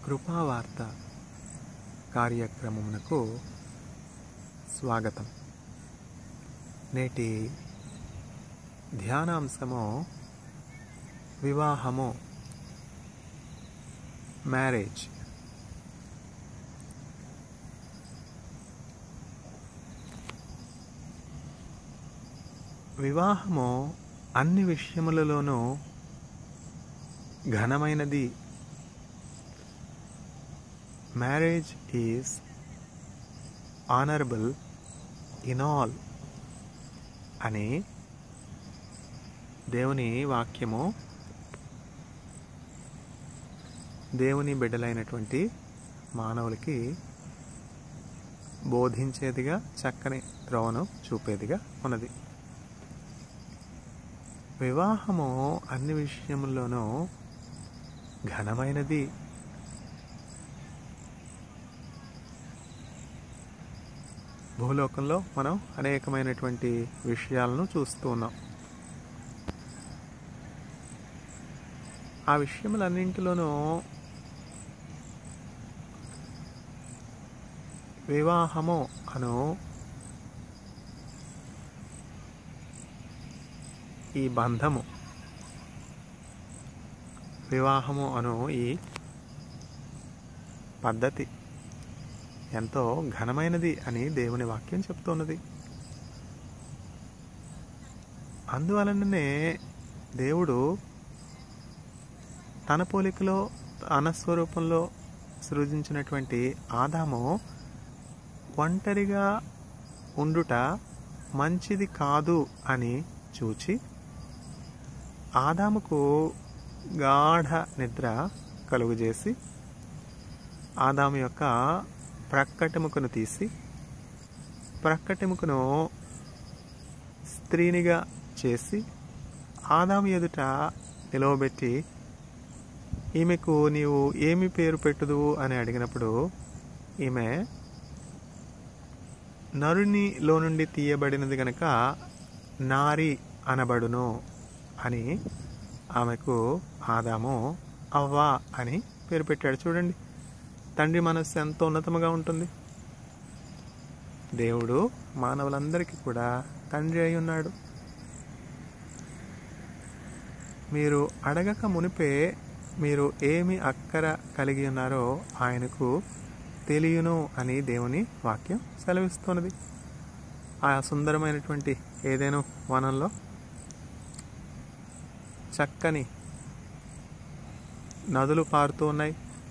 కృపావార్త కార్యక్రమమునకు స్వాగతం నేటి ధ్యానాంశము వివాహము మ్యారేజ్ వివాహము అన్ని విషయములలోనూ ఘనమైనది marriage is honourable in all అని దేవుని వాక్యము దేవుని బిడ్డలైనటువంటి మానవులకి బోధించేదిగా చక్కని త్రోవను చూపేదిగా ఉన్నది వివాహము అన్ని విషయముల్లోనూ ఘనమైనది భూలోకంలో మనం అనేకమైనటువంటి విషయాలను చూస్తూ ఉన్నాం ఆ విషయములన్నింటిలోనూ వివాహము అను ఈ బంధము వివాహము అను ఈ పద్ధతి ఎంతో ఘనమైనది అని దేవుని వాక్యం చెప్తున్నది అందువలననే దేవుడు తన పోలికలో తన స్వరూపంలో సృజించినటువంటి ఆదాము ఒంటరిగా ఉండుట మంచిది కాదు అని చూచి ఆదాముకు గాఢ నిద్ర కలుగజేసి ఆదాము యొక్క ప్రక్కటెముకను తీసి ప్రక్కటెముకను స్త్రీనిగా చేసి ఆదాము ఎదుట నిలవబెట్టి ఈమెకు నీవు ఏమి పేరు పెట్టుదు అని అడిగినప్పుడు ఈమె నరునిలో నుండి తీయబడినది గనక నారి అనబడును అని ఆమెకు ఆదాము అవ్వా అని పేరు పెట్టాడు చూడండి తండ్రి మనస్సు ఎంత ఉన్నతముగా ఉంటుంది దేవుడు మానవులందరికీ కూడా తండ్రి అయి ఉన్నాడు మీరు అడగక మునిపే మీరు ఏమి అక్కర కలిగి ఉన్నారో ఆయనకు తెలియను అని దేవుని వాక్యం సెలవిస్తున్నది ఆ సుందరమైనటువంటి ఏదైనా వనంలో చక్కని నదులు పారుతూ ఉన్నాయి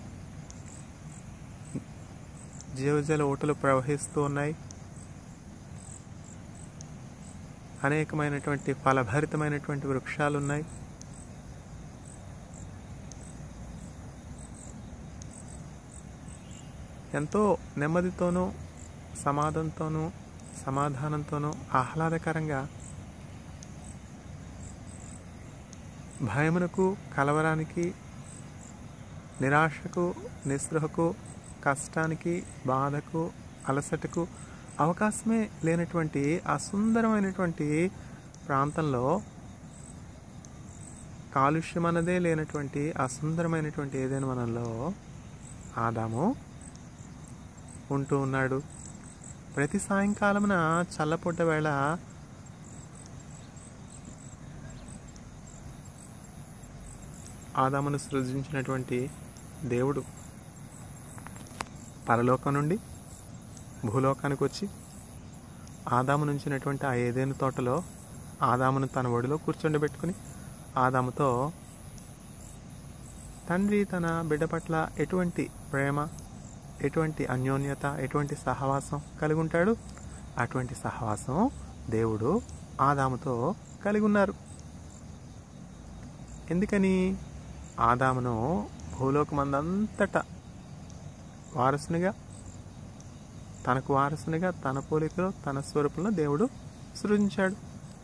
జీవజల ఊటలు ప్రవహిస్తూ ఉన్నాయి అనేకమైనటువంటి ఫలభరితమైనటువంటి వృక్షాలు ఉన్నాయి ఎంతో నెమ్మదితోనూ సమాధంతోనూ సమాధానంతోనూ ఆహ్లాదకరంగా భయమునకు కలవరానికి నిరాశకు నిస్పృహకు కష్టానికి బాధకు అలసటకు అవకాశమే లేనటువంటి ఆ సుందరమైనటువంటి ప్రాంతంలో కాలుష్యం అన్నదే లేనటువంటి ఆ సుందరమైనటువంటి ఏదైనా మనలో ఆదాము ఉంటూ ఉన్నాడు ప్రతి సాయంకాలమున చల్లపొడ్డ వేళ ఆదామును సృజించినటువంటి దేవుడు పరలోకం నుండి భూలోకానికి వచ్చి ఆదాము నుంచినటువంటి ఆ ఏదేను తోటలో ఆదామును తన ఒడిలో కూర్చోండబెట్టుకుని ఆదాముతో తండ్రి తన బిడ్డ పట్ల ఎటువంటి ప్రేమ ఎటువంటి అన్యోన్యత ఎటువంటి సహవాసం కలిగి ఉంటాడు అటువంటి సహవాసం దేవుడు ఆదాముతో కలిగి ఉన్నారు ఎందుకని ఆదామును భూలోకమందంతటా వారసునిగా తనకు వారసునిగా తన పోలికలో తన స్వరూపంలో దేవుడు సృజించాడు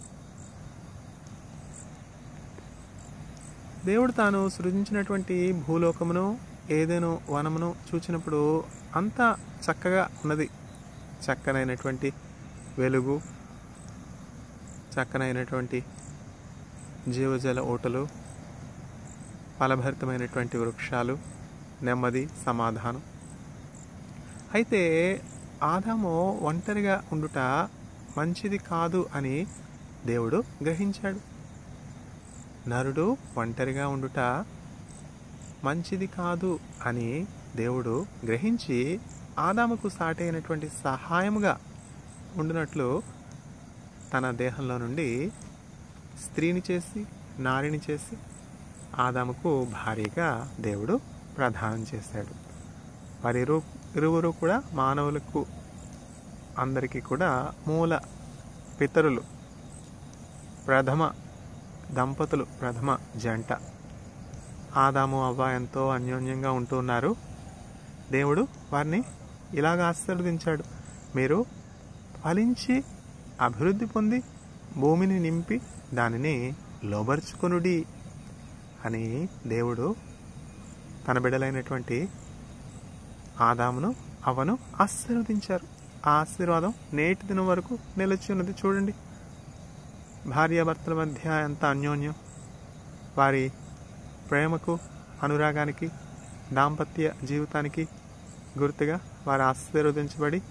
దేవుడు తాను సృజించినటువంటి భూలోకమును ఏదేనో వనమును చూచినప్పుడు అంతా చక్కగా ఉన్నది చక్కనైనటువంటి వెలుగు చక్కనైనటువంటి జీవజల ఓటలు ఫలభరితమైనటువంటి వృక్షాలు నెమ్మది సమాధానం అయితే ఆదాము ఒంటరిగా ఉండుట మంచిది కాదు అని దేవుడు గ్రహించాడు నరుడు ఒంటరిగా ఉండుట మంచిది కాదు అని దేవుడు గ్రహించి ఆదాముకు సాటైనటువంటి సహాయముగా ఉండునట్లు తన దేహంలో నుండి స్త్రీని చేసి నారిని చేసి ఆదాముకు భారీగా దేవుడు ప్రదానం చేశాడు వారి ఇరు ఇరువురు కూడా మానవులకు అందరికీ కూడా మూల పితరులు ప్రథమ దంపతులు ప్రథమ జంట ఆదాము అవ్వ ఎంతో అన్యోన్యంగా ఉంటూ ఉన్నారు దేవుడు వారిని ఇలాగ ఆశీర్వదించాడు మీరు ఫలించి అభివృద్ధి పొంది భూమిని నింపి దానిని లోబర్చుకొనుడి అని దేవుడు తన బిడ్డలైనటువంటి ఆదామును అవను ఆశీర్వదించారు ఆ ఆశీర్వాదం నేటి దినం వరకు నిలిచి ఉన్నది చూడండి భార్యాభర్తల మధ్య ఎంత అన్యోన్యం వారి ప్రేమకు అనురాగానికి దాంపత్య జీవితానికి గుర్తుగా వారు ఆశీర్వదించబడి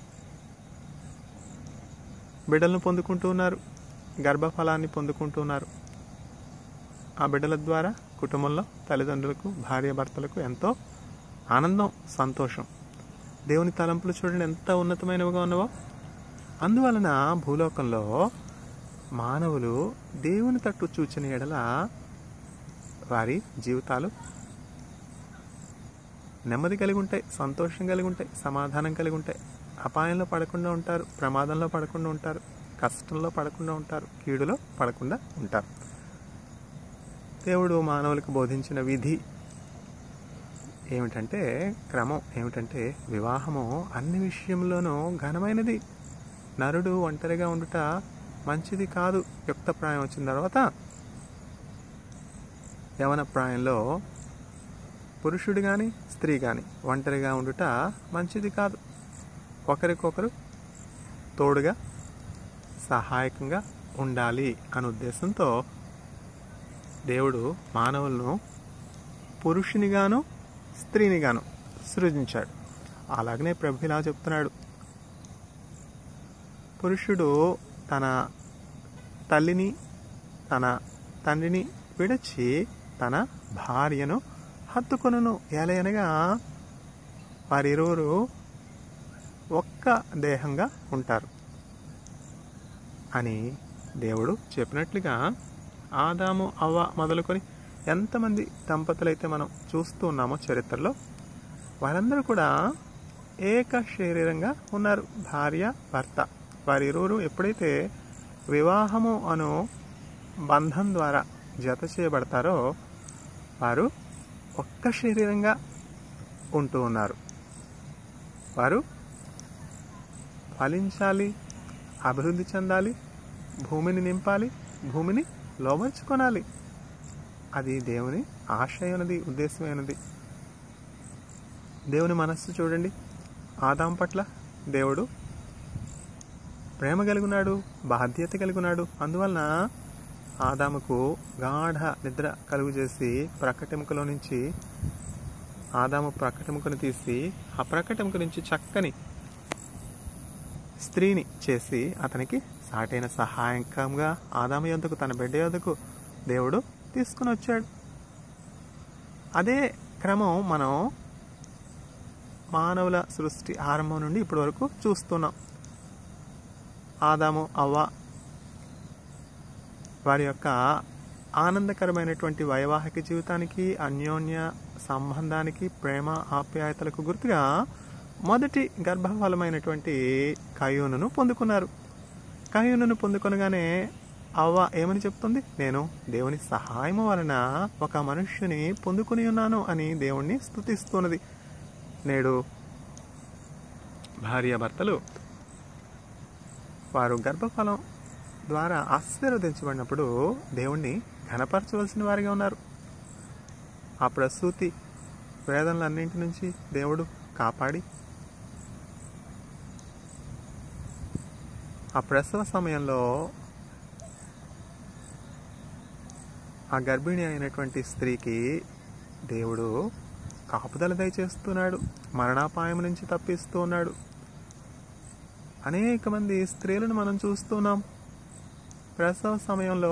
బిడ్డలను పొందుకుంటూ ఉన్నారు గర్భఫలాన్ని పొందుకుంటూ ఉన్నారు ఆ బిడ్డల ద్వారా కుటుంబంలో తల్లిదండ్రులకు భార్యాభర్తలకు ఎంతో ఆనందం సంతోషం దేవుని తలంపులు చూడండి ఎంత ఉన్నతమైనవిగా ఉన్నవో అందువలన భూలోకంలో మానవులు దేవుని తట్టు చూచిన ఎడల వారి జీవితాలు నెమ్మది కలిగి ఉంటాయి సంతోషం కలిగి ఉంటాయి సమాధానం కలిగి ఉంటాయి అపాయంలో పడకుండా ఉంటారు ప్రమాదంలో పడకుండా ఉంటారు కష్టంలో పడకుండా ఉంటారు కీడులో పడకుండా ఉంటారు దేవుడు మానవులకు బోధించిన విధి ఏమిటంటే క్రమం ఏమిటంటే వివాహము అన్ని విషయంలోనూ ఘనమైనది నరుడు ఒంటరిగా ఉండుట మంచిది కాదు యుక్త ప్రాయం వచ్చిన తర్వాత యవన ప్రాయంలో పురుషుడు కానీ స్త్రీ కానీ ఒంటరిగా ఉండుట మంచిది కాదు ఒకరికొకరు తోడుగా సహాయకంగా ఉండాలి అనే ఉద్దేశంతో దేవుడు మానవులను పురుషునిగాను స్త్రీనిగాను సృజించాడు అలాగనే ప్రభు ఇలా చెప్తున్నాడు పురుషుడు తన తల్లిని తన తండ్రిని విడచి తన భార్యను హత్తుకొనును ఎలయనగా వారిరువురు ఒక్క దేహంగా ఉంటారు అని దేవుడు చెప్పినట్లుగా ఆదాము అవ్వ మొదలుకొని ఎంతమంది దంపతులైతే మనం చూస్తూ ఉన్నామో చరిత్రలో వారందరూ కూడా ఏక శరీరంగా ఉన్నారు భార్య భర్త వారిరువురు ఎప్పుడైతే వివాహము అను బంధం ద్వారా జత చేయబడతారో వారు ఒక్క శరీరంగా ఉంటూ ఉన్నారు వారు ఫలించాలి అభివృద్ధి చెందాలి భూమిని నింపాలి భూమిని లోబర్చుకొనాలి అది దేవుని ఆశయమైనది ఉద్దేశమైనది దేవుని మనస్సు చూడండి ఆదాం పట్ల దేవుడు ప్రేమ కలిగినాడు బాధ్యత కలిగినాడు అందువలన ఆదాముకు గాఢ నిద్ర కలుగు చేసి ప్రక్కటెముకలో నుంచి ఆదాము ప్రక్కటెముకను తీసి ఆ ప్రక్కటెముక నుంచి చక్కని స్త్రీని చేసి అతనికి సాటైన సహాయకంగా ఆదాము యొద్దకు తన బిడ్డ యొద్దకు దేవుడు తీసుకుని వచ్చాడు అదే క్రమం మనం మానవుల సృష్టి ఆరంభం నుండి ఇప్పటి వరకు చూస్తున్నాం ఆదాము అవ్వ వారి యొక్క ఆనందకరమైనటువంటి వైవాహిక జీవితానికి అన్యోన్య సంబంధానికి ప్రేమ ఆప్యాయతలకు గుర్తుగా మొదటి గర్భఫలమైనటువంటి కయూనును పొందుకున్నారు కయూనును పొందుకొనగానే అవ్వ ఏమని చెప్తుంది నేను దేవుని సహాయము వలన ఒక మనుష్యుని పొందుకుని ఉన్నాను అని దేవుణ్ణి స్తుతిస్తున్నది నేడు భార్యాభర్తలు వారు గర్భఫలం ద్వారా ఆశీర్వదించబడినప్పుడు దేవుణ్ణి ఘనపరచవలసిన వారిగా ఉన్నారు ఆ ప్రసూతి వేదనలన్నింటి నుంచి దేవుడు కాపాడి ఆ ప్రసవ సమయంలో ఆ గర్భిణి అయినటువంటి స్త్రీకి దేవుడు కాపుదల దయచేస్తున్నాడు మరణాపాయం నుంచి తప్పిస్తూ ఉన్నాడు అనేక మంది స్త్రీలను మనం చూస్తున్నాం ప్రసవ సమయంలో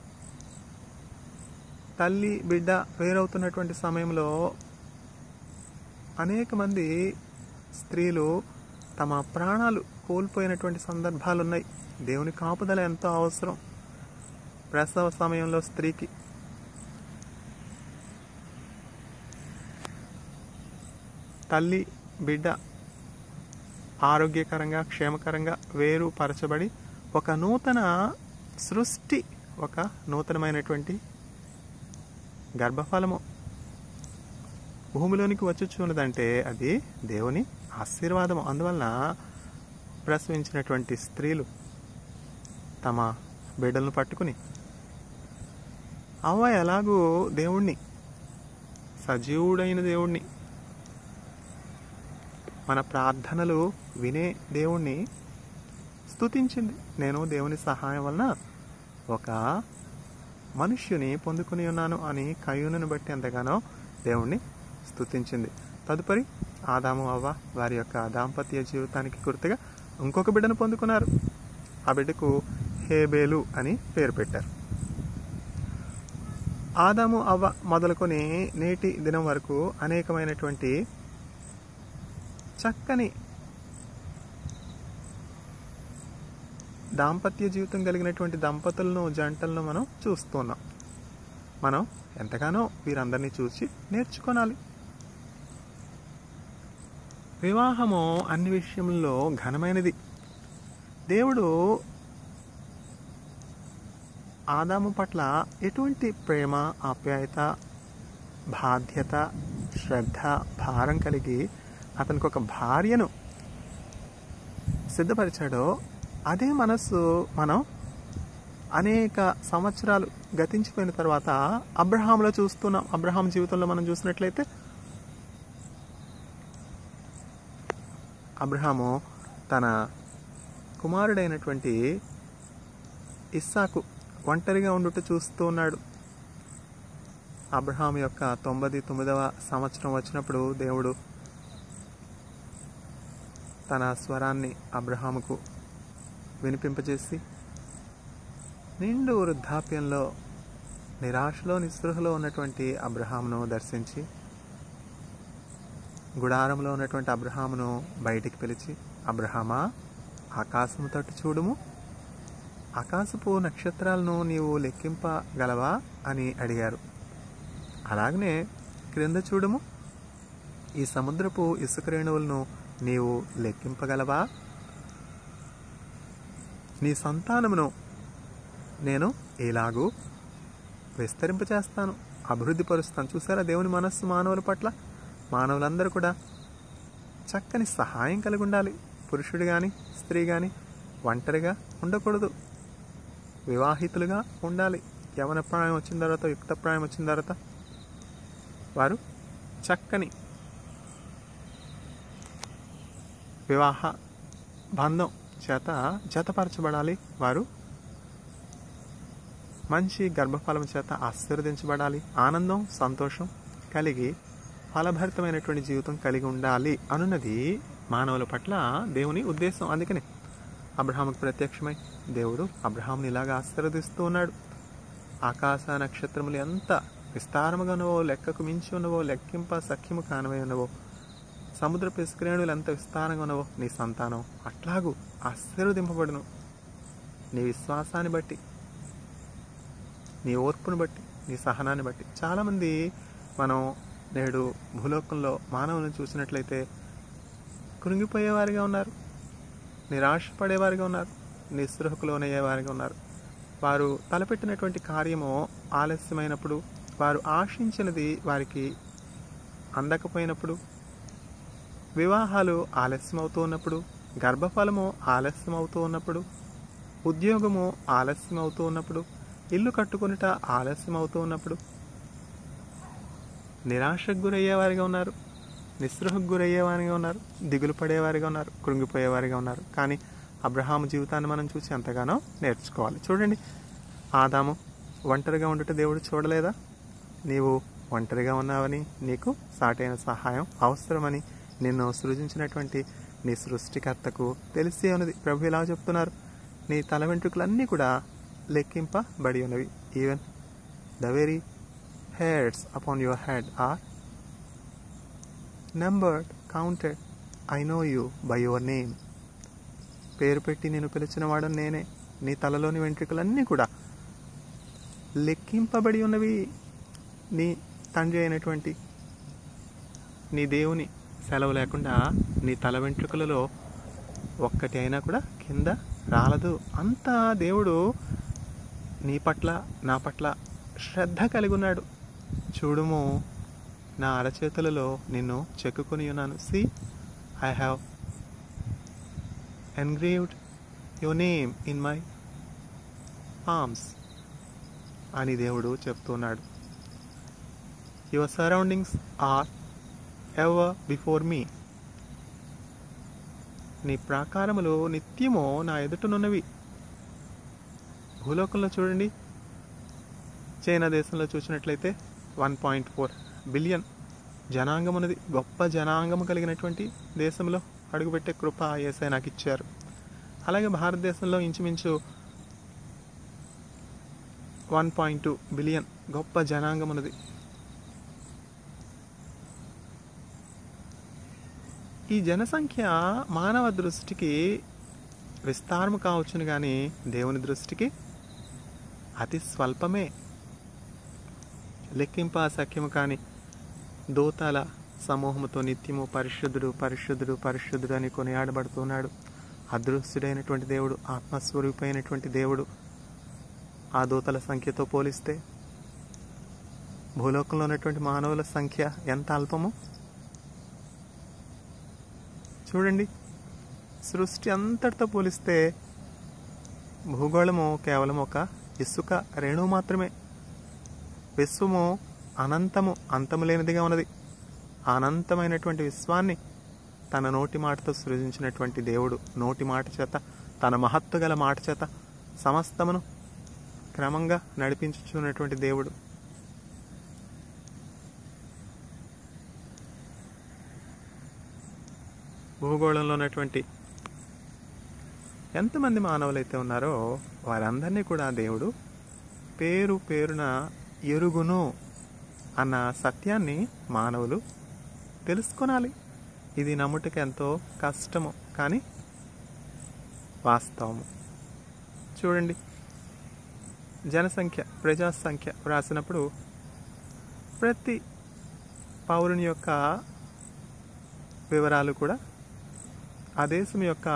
తల్లి బిడ్డ వేరవుతున్నటువంటి సమయంలో అనేక మంది స్త్రీలు తమ ప్రాణాలు కోల్పోయినటువంటి సందర్భాలు ఉన్నాయి దేవుని కాపుదల ఎంతో అవసరం ప్రసవ సమయంలో స్త్రీకి తల్లి బిడ్డ ఆరోగ్యకరంగా క్షేమకరంగా వేరుపరచబడి ఒక నూతన సృష్టి ఒక నూతనమైనటువంటి గర్భఫలము భూమిలోనికి వచ్చుచున్నదంటే అది దేవుని ఆశీర్వాదము అందువలన ప్రసవించినటువంటి స్త్రీలు తమ బిడ్డలను పట్టుకుని అవ్వ ఎలాగూ దేవుణ్ణి సజీవుడైన దేవుణ్ణి మన ప్రార్థనలు వినే దేవుణ్ణి స్తుతించింది నేను దేవుని సహాయం వలన ఒక మనుష్యుని పొందుకుని ఉన్నాను అని కయ్యూనుని బట్టి ఎంతగానో దేవుణ్ణి స్తుతించింది తదుపరి ఆదాము అవ్వ వారి యొక్క దాంపత్య జీవితానికి గుర్తుగా ఇంకొక బిడ్డను పొందుకున్నారు ఆ బిడ్డకు హేబేలు అని పేరు పెట్టారు ఆదాము అవ్వ మొదలుకొని నేటి దినం వరకు అనేకమైనటువంటి చక్కని దాంపత్య జీవితం కలిగినటువంటి దంపతులను జంటలను మనం చూస్తున్నాం మనం ఎంతగానో వీరందరినీ చూసి నేర్చుకోనాలి వివాహము అన్ని విషయంలో ఘనమైనది దేవుడు ఆదాము పట్ల ఎటువంటి ప్రేమ ఆప్యాయత బాధ్యత శ్రద్ధ భారం కలిగి అతనికి ఒక భార్యను సిద్ధపరిచాడో అదే మనస్సు మనం అనేక సంవత్సరాలు గతించిపోయిన తర్వాత అబ్రహాంలో చూస్తున్నాం అబ్రహాం జీవితంలో మనం చూసినట్లయితే అబ్రహాము తన కుమారుడైనటువంటి ఇస్సాకు ఒంటరిగా ఉండుట చూస్తూ ఉన్నాడు అబ్రహాం యొక్క తొంభై తొమ్మిదవ సంవత్సరం వచ్చినప్పుడు దేవుడు తన స్వరాన్ని అబ్రహాముకు వినిపింపజేసి నిండు వృద్ధాప్యంలో నిరాశలో నిస్పృహలో ఉన్నటువంటి అబ్రహామును దర్శించి గుడారంలో ఉన్నటువంటి అబ్రహామును బయటికి పిలిచి అబ్రహామా ఆకాశము తట్టు చూడుము ఆకాశపు నక్షత్రాలను నీవు లెక్కింపగలవా అని అడిగారు అలాగనే క్రింద చూడుము ఈ సముద్రపు ఇసుక రేణువులను నీవు లెక్కింపగలవా నీ సంతానమును నేను ఇలాగూ విస్తరింపచేస్తాను అభివృద్ధి పరుస్తాను చూసారా దేవుని మనస్సు మానవుల పట్ల మానవులందరూ కూడా చక్కని సహాయం కలిగి ఉండాలి పురుషుడు కానీ స్త్రీ కానీ ఒంటరిగా ఉండకూడదు వివాహితులుగా ఉండాలి యవన ప్రాయం వచ్చిన తర్వాత యుక్త ప్రాయం వచ్చిన తర్వాత వారు చక్కని వివాహ బంధం చేత జతపరచబడాలి వారు మంచి గర్భఫలం చేత ఆశీర్వదించబడాలి ఆనందం సంతోషం కలిగి ఫలభరితమైనటువంటి జీవితం కలిగి ఉండాలి అనున్నది మానవుల పట్ల దేవుని ఉద్దేశం అందుకనే అబ్రహాముకు ప్రత్యక్షమై దేవుడు అబ్రహాంని ఇలాగా ఆశీర్వదిస్తూ ఉన్నాడు ఆకాశ నక్షత్రములు ఎంత విస్తారముగా ఉన్నవో లెక్కకు మించి ఉన్నవో లెక్కింప సఖ్యము కానవై ఉన్నవో సముద్ర పిస్క్రేణులు ఎంత విస్తారంగా ఉన్నవో నీ సంతానం అట్లాగూ ఆశీర్వదింపబడును నీ విశ్వాసాన్ని బట్టి నీ ఓర్పును బట్టి నీ సహనాన్ని బట్టి చాలామంది మనం నేడు భూలోకంలో మానవులను చూసినట్లయితే కృంగిపోయేవారిగా ఉన్నారు నిరాశపడేవారిగా ఉన్నారు నిస్పృహకు లోనయ్యేవారిగా ఉన్నారు వారు తలపెట్టినటువంటి కార్యము ఆలస్యమైనప్పుడు వారు ఆశించినది వారికి అందకపోయినప్పుడు వివాహాలు ఆలస్యం అవుతూ ఉన్నప్పుడు గర్భఫలము ఆలస్యం అవుతూ ఉన్నప్పుడు ఉద్యోగము ఆలస్యం అవుతూ ఉన్నప్పుడు ఇల్లు కట్టుకొనుట ఆలస్యం అవుతూ ఉన్నప్పుడు నిరాశకు గురయ్యేవారిగా ఉన్నారు నిస్పృహకు గురయ్యేవారిగా ఉన్నారు దిగులు పడేవారిగా ఉన్నారు కృంగిపోయేవారిగా ఉన్నారు కానీ అబ్రహాము జీవితాన్ని మనం చూసి ఎంతగానో నేర్చుకోవాలి చూడండి ఆదాము ఒంటరిగా ఉండుట దేవుడు చూడలేదా నీవు ఒంటరిగా ఉన్నావని నీకు సాటైన సహాయం అవసరమని నిన్ను సృజించినటువంటి నీ సృష్టికర్తకు తెలిసి ఉన్నది ప్రభు ఇలా చెప్తున్నారు నీ తల వెంట్రుకలన్నీ కూడా లెక్కింపబడి ఉన్నవి even the very hairs upon your head are numbered counted I know you by your name పేరు పెట్టి నేను పిలిచినవాడు నేనే నీ తలలోని వెంట్రుకలన్నీ కూడా లెక్కింపబడి ఉన్నవి నీ తండ్రి అయినటువంటి నీ దేవుని సెలవు లేకుండా నీ తల వెంట్రుకలలో ఒక్కటి అయినా కూడా కింద రాలదు అంతా దేవుడు నీ పట్ల నా పట్ల శ్రద్ధ కలిగి ఉన్నాడు చూడుము నా అరచేతులలో నిన్ను చెక్కుకొని ఉన్నాను see I have engraved your name in my palms అని దేవుడు చెప్తున్నాడు your surroundings are ever before me నీ ప్రాకారములు నిత్యము నా ఎదుటనున్నవి భూలోకంలో చూడండి చైనా దేశంలో చూసినట్లయితే వన్ పాయింట్ ఫోర్ బిలియన్ జనాంగం ఉన్నది గొప్ప జనాంగం కలిగినటువంటి దేశంలో అడుగుపెట్టే కృప ఏసై నాకు ఇచ్చారు అలాగే భారతదేశంలో ఇంచుమించు వన్ పాయింట్ టూ బిలియన్ గొప్ప జనాంగం ఉన్నది ఈ జనసంఖ్య మానవ దృష్టికి విస్తారము కావచ్చును కానీ దేవుని దృష్టికి అతి స్వల్పమే లెక్కింప సఖ్యము కానీ దూతాల సమూహముతో నిత్యము పరిశుద్ధుడు పరిశుద్ధుడు పరిశుద్ధుడు అని కొనియాడబడుతున్నాడు అదృశ్యుడైనటువంటి దేవుడు ఆత్మస్వరూపైనటువంటి దేవుడు ఆ దూతల సంఖ్యతో పోలిస్తే భూలోకంలో ఉన్నటువంటి మానవుల సంఖ్య ఎంత అల్పము చూడండి సృష్టి అంతటితో పోలిస్తే భూగోళము కేవలం ఒక ఇసుక రేణువు మాత్రమే విశ్వము అనంతము అంతము లేనిదిగా ఉన్నది ఆ అనంతమైనటువంటి విశ్వాన్ని తన నోటి మాటతో సృజించినటువంటి దేవుడు నోటి మాట చేత తన మహత్తు గల మాట చేత సమస్తమును క్రమంగా నడిపించుచున్నటువంటి దేవుడు భూగోళంలో ఉన్నటువంటి ఎంతమంది మానవులైతే ఉన్నారో వారందరినీ కూడా దేవుడు పేరు పేరున ఎరుగును అన్న సత్యాన్ని మానవులు తెలుసుకొనాలి ఇది నమ్ముటకు ఎంతో కష్టము కానీ వాస్తవము చూడండి జనసంఖ్య ప్రజా సంఖ్య వ్రాసినప్పుడు ప్రతి పౌరుని యొక్క వివరాలు కూడా ఆ దేశం యొక్క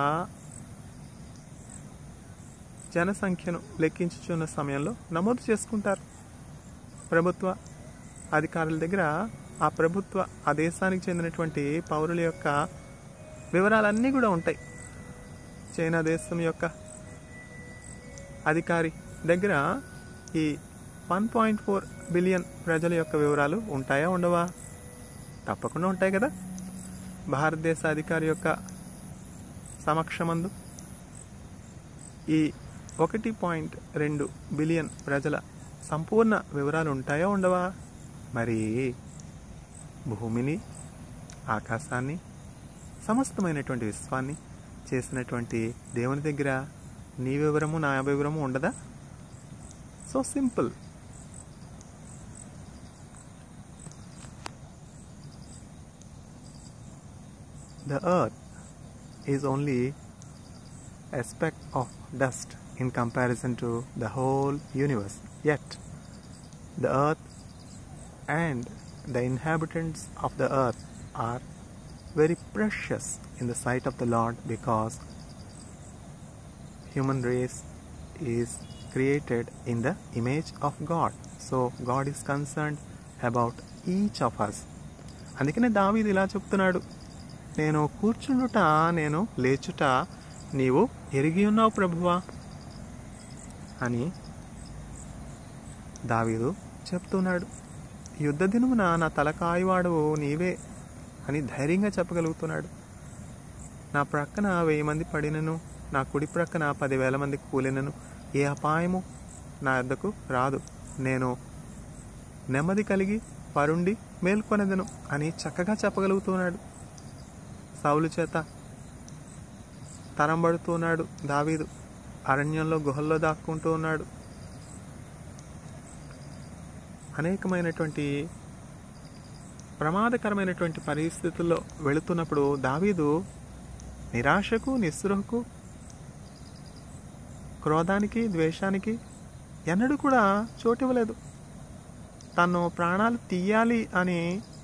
జనసంఖ్యను లెక్కించుచున్న సమయంలో నమోదు చేసుకుంటారు ప్రభుత్వ అధికారుల దగ్గర ఆ ప్రభుత్వ ఆ దేశానికి చెందినటువంటి పౌరుల యొక్క వివరాలన్నీ కూడా ఉంటాయి చైనా దేశం యొక్క అధికారి దగ్గర ఈ వన్ పాయింట్ ఫోర్ బిలియన్ ప్రజల యొక్క వివరాలు ఉంటాయా ఉండవా తప్పకుండా ఉంటాయి కదా భారతదేశ అధికారి యొక్క సమక్షమందు ఈ ఒకటి పాయింట్ రెండు బిలియన్ ప్రజల సంపూర్ణ వివరాలు ఉంటాయా ఉండవా మరి భూమిని ఆకాశాన్ని సమస్తమైనటువంటి విశ్వాన్ని చేసినటువంటి దేవుని దగ్గర నీ వివరము నా వివరము ఉండదా so simple The earth is only a speck of dust in comparison to the whole universe. Yet, the earth and the inhabitants of the earth are very precious in the sight of the Lord because human race is created in the image of God. So God is concerned about each of us. అందుకనే దావీదు ఇలా చెప్తున్నాడు నేను కూర్చుండుట నేను లేచుట నీవు ఎరిగి ఉన్నావు ప్రభువా అని దావీదు చెప్తున్నాడు యుద్ధ దినమున నా తలకాయవాడు నీవే అని ధైర్యంగా చెప్పగలుగుతున్నాడు నా ప్రక్కన వెయ్యి మంది పడినను నా కుడి ప్రక్కన పదివేల మంది కూలినను ఏ అపాయము నా వద్దకు రాదు నేను నెమ్మది కలిగి పరుండి మేల్కొనెదను అని చక్కగా చెప్పగలుగుతున్నాడు సౌలు చేత తరంబడుతూ ఉన్నాడు దావీదు అరణ్యంలో గుహల్లో దాక్కుంటూ ఉన్నాడు అనేకమైనటువంటి ప్రమాదకరమైనటువంటి పరిస్థితుల్లో వెళుతున్నప్పుడు దావీదు నిరాశకు నిస్పృహకు క్రోధానికి ద్వేషానికి ఎన్నడూ కూడా చోటివ్వలేదు తను ప్రాణాలు తీయాలి అని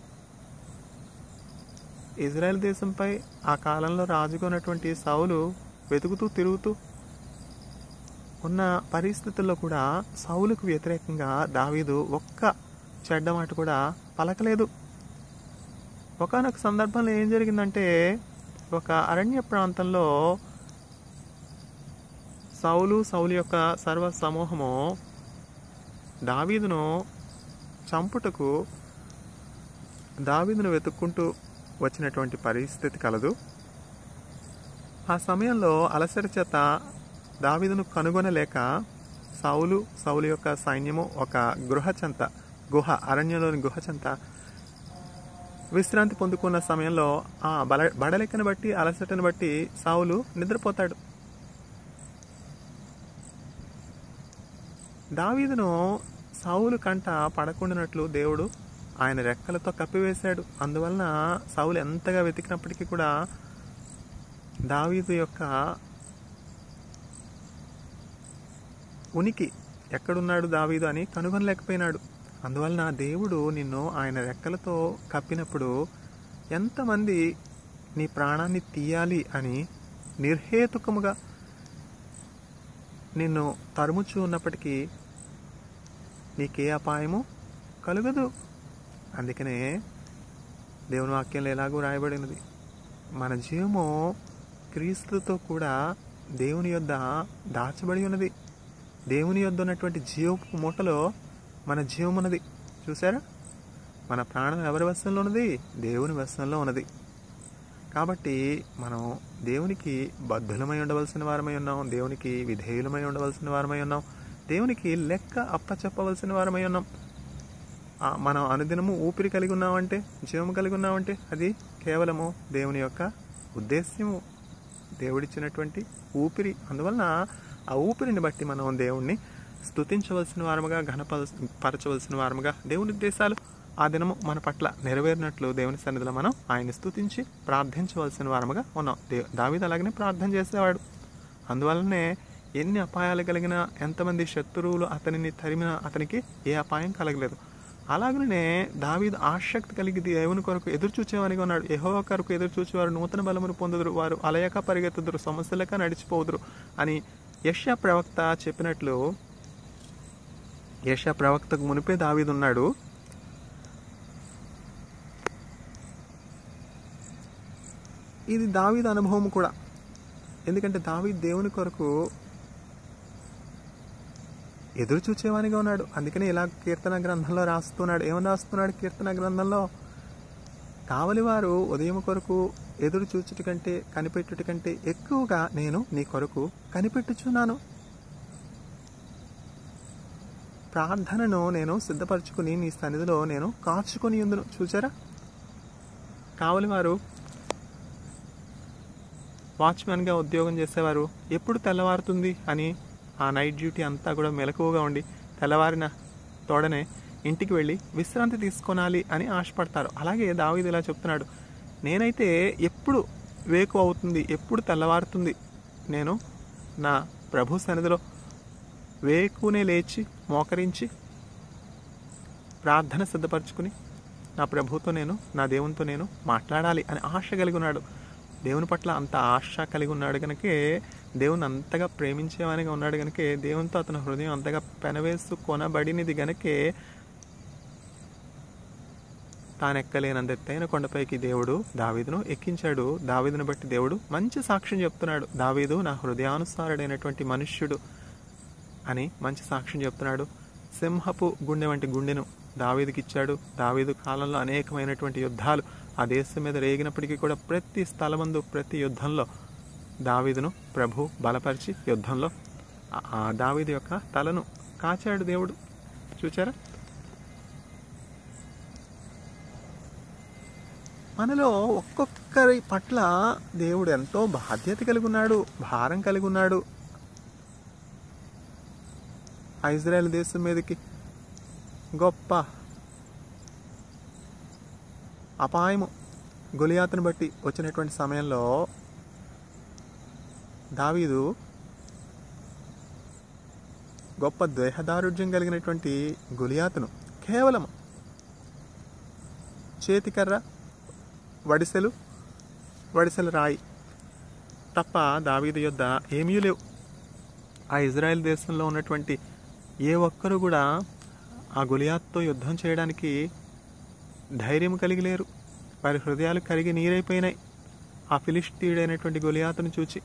ఇజ్రాయెల్ దేశంపై ఆ కాలంలో రాజుకున్నటువంటి సౌలు వెతుకుతూ తిరుగుతూ ఉన్న పరిస్థితుల్లో కూడా సౌలుకు వ్యతిరేకంగా దావీదు ఒక్క చెడ్డ మాట కూడా పలకలేదు ఒకనొక సందర్భంలో ఏం జరిగిందంటే ఒక అరణ్య ప్రాంతంలో సౌలు సౌలు యొక్క సర్వ సమూహము దావీదును చంపుటకు దావీదును వెతుక్కుంటూ వచ్చినటువంటి పరిస్థితి కలదు ఆ సమయంలో అలసట చేత దావీదును కనుగొనలేక సౌలు సౌలు యొక్క సైన్యము ఒక గృహ చెంత గుహ అరణ్యంలోని గుహ చెంత విశ్రాంతి పొందుకున్న సమయంలో ఆ బల బడలెక్కను బట్టి అలసటను బట్టి సావులు నిద్రపోతాడు దావీదును సావులు కంట పడకుండానట్లు దేవుడు ఆయన రెక్కలతో కప్పివేశాడు అందువలన సావులు ఎంతగా వెతికినప్పటికీ కూడా దావీదు యొక్క ఉనికి ఎక్కడున్నాడు దావీదు అని కనుగొనలేకపోయినాడు అందువలన దేవుడు నిన్ను ఆయన రెక్కలతో కప్పినప్పుడు ఎంతమంది నీ ప్రాణాన్ని తీయాలి అని నిర్హేతుకముగా నిన్ను తరుముచూ ఉన్నప్పటికీ నీకే అపాయము కలుగదు అందుకనే దేవుని వాక్యంలో ఎలాగో రాయబడినది మన జీవము క్రీస్తుతో కూడా దేవుని యొద్ద దాచబడి ఉన్నది దేవుని యొద్ద ఉన్నటువంటి జీవపు మూటలో మన జీవం ఉన్నది చూసారా మన ప్రాణం ఎవరి వశంలో ఉన్నది దేవుని వశంలో ఉన్నది కాబట్టి మనం దేవునికి బద్ధులమై ఉండవలసిన వారమై ఉన్నాం దేవునికి విధేయులమై ఉండవలసిన వారమై ఉన్నాం దేవునికి లెక్క అప్పచెప్పవలసిన వారమై ఉన్నాం ఆ, మనం అనుదినము ఊపిరి కలిగి ఉన్నామంటే జీవము కలిగి ఉన్నామంటే అది కేవలము దేవుని యొక్క ఉద్దేశ్యము దేవుడిచ్చినటువంటి ఊపిరి అందువలన ఆ ఊపిరిని బట్టి మనం దేవుణ్ణి స్తుతించవలసిన వారముగా ఘనపరచవలసిన వారముగా దేవుని ఉద్దేశాలు ఆ దినము మన పట్ల నెరవేరినట్లు దేవుని సన్నిధిలో మనం ఆయన్ని స్తుతించి ప్రార్థించవలసిన వారముగా ఉన్నాం దే దావీదు అలాగనే ప్రార్థన చేసేవాడు అందువలనే ఎన్ని అపాయాలు కలిగినా ఎంతమంది శత్రువులు అతనిని తరిమినా అతనికి ఏ అపాయం కలగలేదు అలాగనే దావీదు ఆసక్తి కలిగి దేవుని కొరకు ఎదురు చూచేవానిగా ఉన్నాడు యహో కొరకు ఎదురు చూచేవారు నూతన బలమును పొందుదురు వారు అలయక పరిగెత్తుదురు సమస్యలక నడిచిపోదురు అని యష్యా ప్రవక్త చెప్పినట్లు యష్యా ప్రవక్తకు మునిపే దావీదు ఉన్నాడు ఇది దావీదు అనుభవం కూడా ఎందుకంటే దావీదు దేవుని కొరకు ఎదురు చూచేవానిగా ఉన్నాడు అందుకనే ఇలా కీర్తన గ్రంథంలో రాస్తున్నాడు ఏమని రాస్తున్నాడు కీర్తన గ్రంథంలో కావలి వారు ఉదయం కొరకు ఎదురు చూచుట కంటే కనిపెట్టుట కంటే ఎక్కువగా నేను నీ కొరకు కనిపెట్టుచున్నాను ప్రార్థనను నేను సిద్ధపరచుకుని నీ సన్నిధిలో నేను కాచుకొని ఉందును చూచారా కావలి వారు వాచ్మెన్గా ఉద్యోగం చేసేవారు ఎప్పుడు తెల్లవారుతుంది అని ఆ నైట్ డ్యూటీ అంతా కూడా మెలకువగా ఉండి తెల్లవారిన తోడనే ఇంటికి వెళ్ళి విశ్రాంతి తీసుకొనాలి అని ఆశపడతారు అలాగే దావీదు ఇలా చెప్తున్నాడు నేనైతే ఎప్పుడు వేకు అవుతుంది ఎప్పుడు తెల్లవారుతుంది నేను నా ప్రభు సన్నిధిలో వేకునే లేచి మోకరించి ప్రార్థన సిద్ధపరచుకుని నా ప్రభుతో నేను నా దేవునితో నేను మాట్లాడాలి అని ఆశ కలిగి ఉన్నాడు దేవుని పట్ల అంత ఆశ కలిగి ఉన్నాడు కనుకే దేవుని అంతగా ప్రేమించేవానిగా ఉన్నాడు కనుకే దేవునితో అతని హృదయం అంతగా పెనవేసు కొనబడినది గనకే తాను ఎక్కలేనంత ఎత్తైన కొండపైకి దేవుడు దావీదును ఎక్కించాడు దావీదును బట్టి దేవుడు మంచి సాక్ష్యం చెప్తున్నాడు దావీదు నా హృదయానుసారుడైనటువంటి మనుష్యుడు అని మంచి సాక్ష్యం చెప్తున్నాడు సింహపు గుండె వంటి గుండెను దావీదుకి ఇచ్చాడు దావీదు కాలంలో అనేకమైనటువంటి యుద్ధాలు ఆ దేశం మీద రేగినప్పటికీ కూడా ప్రతి స్థలమందు ప్రతి యుద్ధంలో దావీదును ప్రభు బలపరిచి యుద్ధంలో ఆ- ఆ దావీదు యొక్క తలను కాచాడు దేవుడు చూచారా మనలో ఒక్కొక్కరి పట్ల దేవుడు ఎంతో బాధ్యత కలిగి ఉన్నాడు భారం కలిగి ఉన్నాడు ఆ ఇజ్రాయెల్ దేశం మీదకి గొప్ప అపాయము గొలియాతను బట్టి వచ్చినటువంటి సమయంలో దావీదు గొప్ప దేహదారుఢ్యం కలిగినటువంటి గొలియాతును కేవలం చేతికర్ర వడిసెలు వడిసెల రాయి తప్ప దావీదు యొద్ద ఏమీ లేవు ఆ ఇజ్రాయెల్ దేశంలో ఉన్నటువంటి ఏ ఒక్కరు కూడా ఆ గులియాత్తో యుద్ధం చేయడానికి ధైర్యం కలిగి లేరు వారి హృదయాలు కరిగి నీరైపోయినాయి ఆ ఫిలిస్తీయుడైనటువంటి గొలియాతును చూచి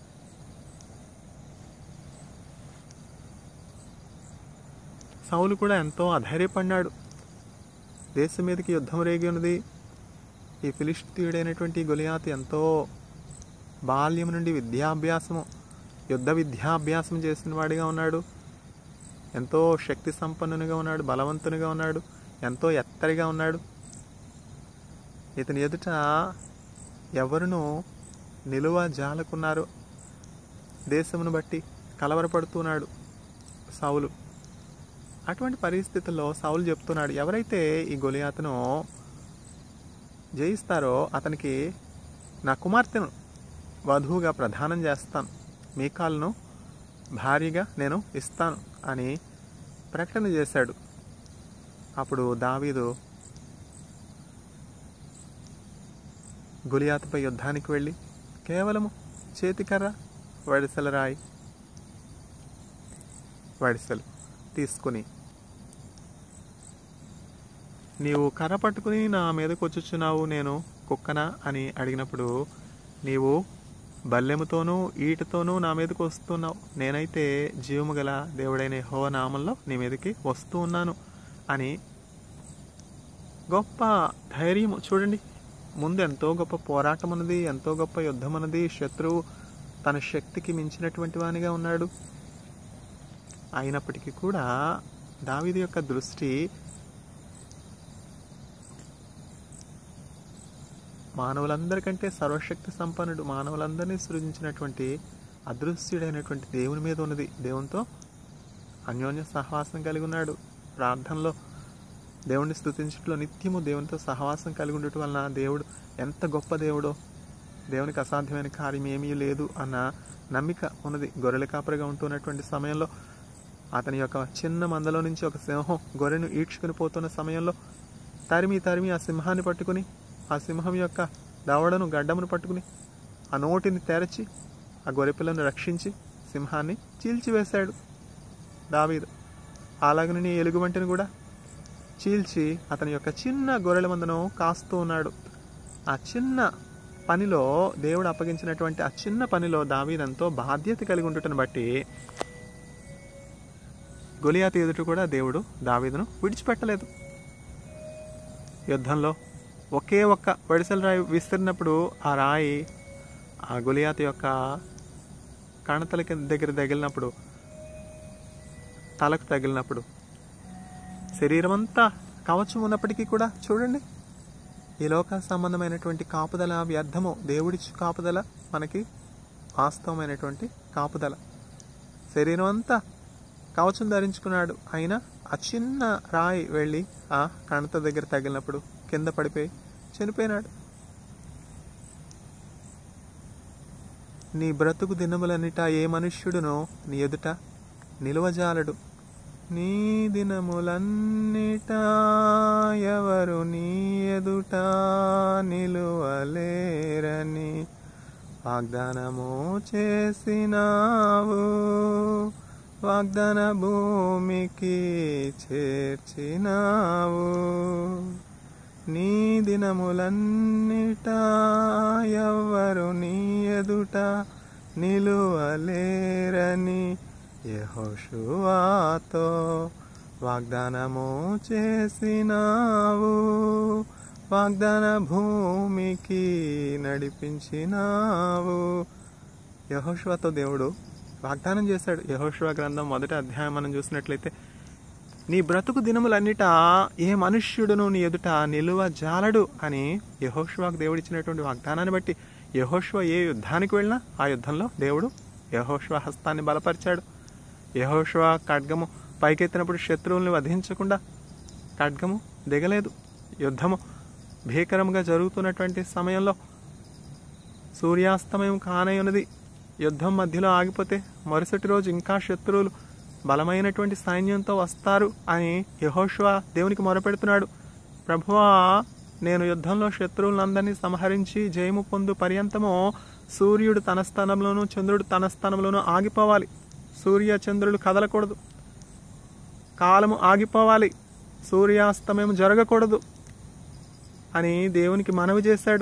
సౌలు కూడా ఎంతో అధైర్యపడినాడు దేశం మీదకి యుద్ధం రేగి ఉన్నది ఈ ఫిలిస్తీయుడైనటువంటి గొలియాతు ఎంతో బాల్యం నుండి విద్యాభ్యాసము యుద్ధ విద్యాభ్యాసం చేసిన వాడిగా ఉన్నాడు ఎంతో శక్తి సంపన్నునిగా ఉన్నాడు బలవంతునిగా ఉన్నాడు ఎంతో ఎత్తరిగా ఉన్నాడు ఇతని ఎదుట ఎవరును నిలువ జాలకున్నారు దేశమును బట్టి కలవరపడుతున్నాడు సౌలు అటువంటి పరిస్థితుల్లో సౌలు చెప్తున్నాడు ఎవరైతే ఈ గొలియాతను జయిస్తారో అతనికి నా కుమార్తెను వధువుగా ప్రదానం చేస్తాను మీకాలను భారీగా నేను ఇస్తాను అని ప్రకటన చేశాడు అప్పుడు దావీదు గులియాతుపై యుద్ధానికి వెళ్ళి కేవలము చేతికర్ర వడిసెల రాయి వడిసెలు తీసుకుని నీవు కర్ర పట్టుకుని నా మీదకు వచ్చుచున్నావు నేను కుక్కనా అని అడిగినప్పుడు నీవు బల్లెముతోనూ ఈటతోనూ నా మీదకు వస్తున్నావు నేనైతే జీవము గల దేవుడైన హో నామంలో నీ మీదకి వస్తూ ఉన్నాను అని గొప్ప ధైర్యం చూడండి ముందు ఎంతో గొప్ప పోరాటం ఉన్నది ఎంతో గొప్ప యుద్ధం ఉన్నది శత్రువు తన శక్తికి మించినటువంటి వానిగా ఉన్నాడు అయినప్పటికీ కూడా దావీదు యొక్క దృష్టి మానవులందరికంటే సర్వశక్తి సంపన్నుడు మానవులందరినీ సృజించినటువంటి అదృశ్యుడైనటువంటి దేవుని మీద ఉన్నది దేవునితో అన్యోన్య సహవాసం కలిగి ఉన్నాడు ప్రార్థనలో దేవుణ్ణి స్థుతించట్లో నిత్యము దేవునితో సహవాసం కలిగి ఉండటం వలన దేవుడు ఎంత గొప్ప దేవుడో దేవునికి అసాధ్యమైన కార్యం ఏమీ లేదు అన్న నమ్మిక ఉన్నది గొర్రెల కాపరిగా ఉంటున్నటువంటి సమయంలో అతని యొక్క చిన్న మందలో నుంచి ఒక సింహం గొర్రెను ఈడ్చుకుని పోతున్న సమయంలో తరిమి తరిమి ఆ సింహాన్ని పట్టుకుని ఆ సింహం యొక్క దవడను గడ్డమును పట్టుకుని ఆ నోటిని తెరచి ఆ గొర్రెపిల్లను రక్షించి సింహాన్ని చీల్చివేశాడు దావీదు అలాగని ఎలుగుబంటిని కూడా చీల్చి అతని యొక్క చిన్న గొర్రెల మందను కాస్తూ ఉన్నాడు ఆ చిన్న పనిలో దేవుడు అప్పగించినటువంటి ఆ చిన్న పనిలో దావీదంతో బాధ్యత కలిగి ఉండుటను బట్టి గొలియాతు ఎదుట కూడా దేవుడు దావీదును విడిచిపెట్టలేదు యుద్ధంలో ఒకే ఒక్క వడిసెల రాయి విసిరినప్పుడు ఆ రాయి ఆ గొలియాతు యొక్క కణతల కింద దగ్గర తగిలినప్పుడు తలకు తగిలినప్పుడు శరీరం అంతా కవచం ఉన్నప్పటికీ కూడా చూడండి ఈ లోక సంబంధమైనటువంటి కాపుదల వ్యర్థము దేవుడిచ్చు కాపుదల మనకి వాస్తవమైనటువంటి కాపుదల శరీరం అంతా కవచం ధరించుకున్నాడు అయినా ఆ చిన్న రాయి వెళ్ళి ఆ కణత దగ్గర తగిలినప్పుడు కింద పడిపోయి చనిపోయినాడు నీ బ్రతుకు దినములన్నిట ఏ మనుష్యుడునో నీ ఎదుట నిలువజాలడు నీ దినములన్నిట ఎవరు నీ ఎదుట నిలువలేరని వాగ్దానము చేసినావు వాగ్దాన భూమికి చేర్చినావు నీ దినములన్నిట ఎవ్వరు నీ ఎదుట నిలువలేరని యెహోషువాతో వాగ్దానము చేసినావు వాగ్దాన భూమికి నడిపించినావు యహోషువాతో దేవుడు వాగ్దానం చేశాడు యహోషువ గ్రంథం మొదటి అధ్యాయం మనం చూసినట్లయితే నీ బ్రతుకు దినములన్నిట ఏ మనుష్యుడును నీ ఎదుట నిలువ జాలడు అని యహోష్వాకు దేవుడిచ్చినటువంటి వాగ్దానాన్ని బట్టి యహోష్వ ఏ యుద్ధానికి వెళ్ళినా ఆ యుద్ధంలో దేవుడు యహోష్వ హస్తాన్ని బలపరిచాడు యహోష్వ ఖడ్గము పైకెత్తినప్పుడు శత్రువుల్ని వధించకుండా ఖడ్గము దిగలేదు యుద్ధము భీకరంగా జరుగుతున్నటువంటి సమయంలో సూర్యాస్తమయం కానయ్యున్నది యుద్ధం మధ్యలో ఆగిపోతే మరుసటి రోజు ఇంకా శత్రువులు బలమైనటువంటి సైన్యంతో వస్తారు అని యహోష్వా దేవునికి మొరపెడుతున్నాడు ప్రభువా నేను యుద్ధంలో శత్రువులందరినీ సంహరించి జయము పొందు పర్యంతము సూర్యుడు తన స్థానంలోనూ చంద్రుడు తన స్థానంలోనూ ఆగిపోవాలి సూర్య చంద్రుడు కదలకూడదు కాలము ఆగిపోవాలి సూర్యాస్తమయం జరగకూడదు అని దేవునికి మనవి చేశాడు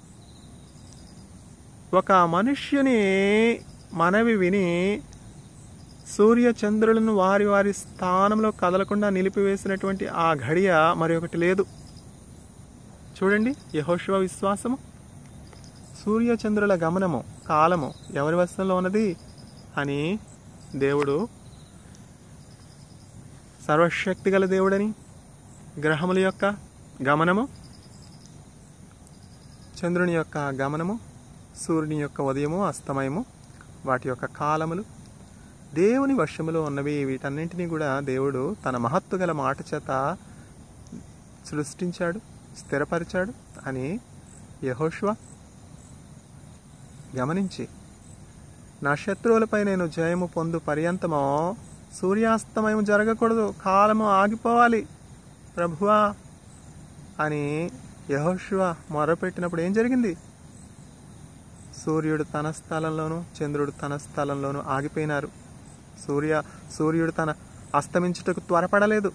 ఒక మనుష్యుని మనవి విని సూర్య చంద్రులను వారి వారి స్థానంలో కదలకుండా నిలిపివేసినటువంటి ఆ ఘడియ మరి ఒకటి లేదు చూడండి యహోశివ విశ్వాసము సూర్య చంద్రుల గమనము కాలము ఎవరి వశంలో ఉన్నది అని దేవుడు సర్వశక్తి గల దేవుడని గ్రహముల యొక్క గమనము చంద్రుని యొక్క గమనము సూర్యుని యొక్క ఉదయము అస్తమయము వాటి యొక్క కాలములు దేవుని వశములో ఉన్నవి వీటన్నింటినీ కూడా దేవుడు తన మహత్తు గల మాట చేత సృష్టించాడు స్థిరపరిచాడు అని యహోష్వ గమనించి నా శత్రువులపై నేను జయము పొందు పర్యంతమో సూర్యాస్తమయం జరగకూడదు కాలము ఆగిపోవాలి ప్రభువా అని యహోశివ మొరపెట్టినప్పుడు ఏం జరిగింది సూర్యుడు తన స్థలంలోనూ చంద్రుడు తన స్థలంలోనూ ఆగిపోయినారు సూర్య సూర్యుడు తన అస్తమించుటకు త్వరపడలేదు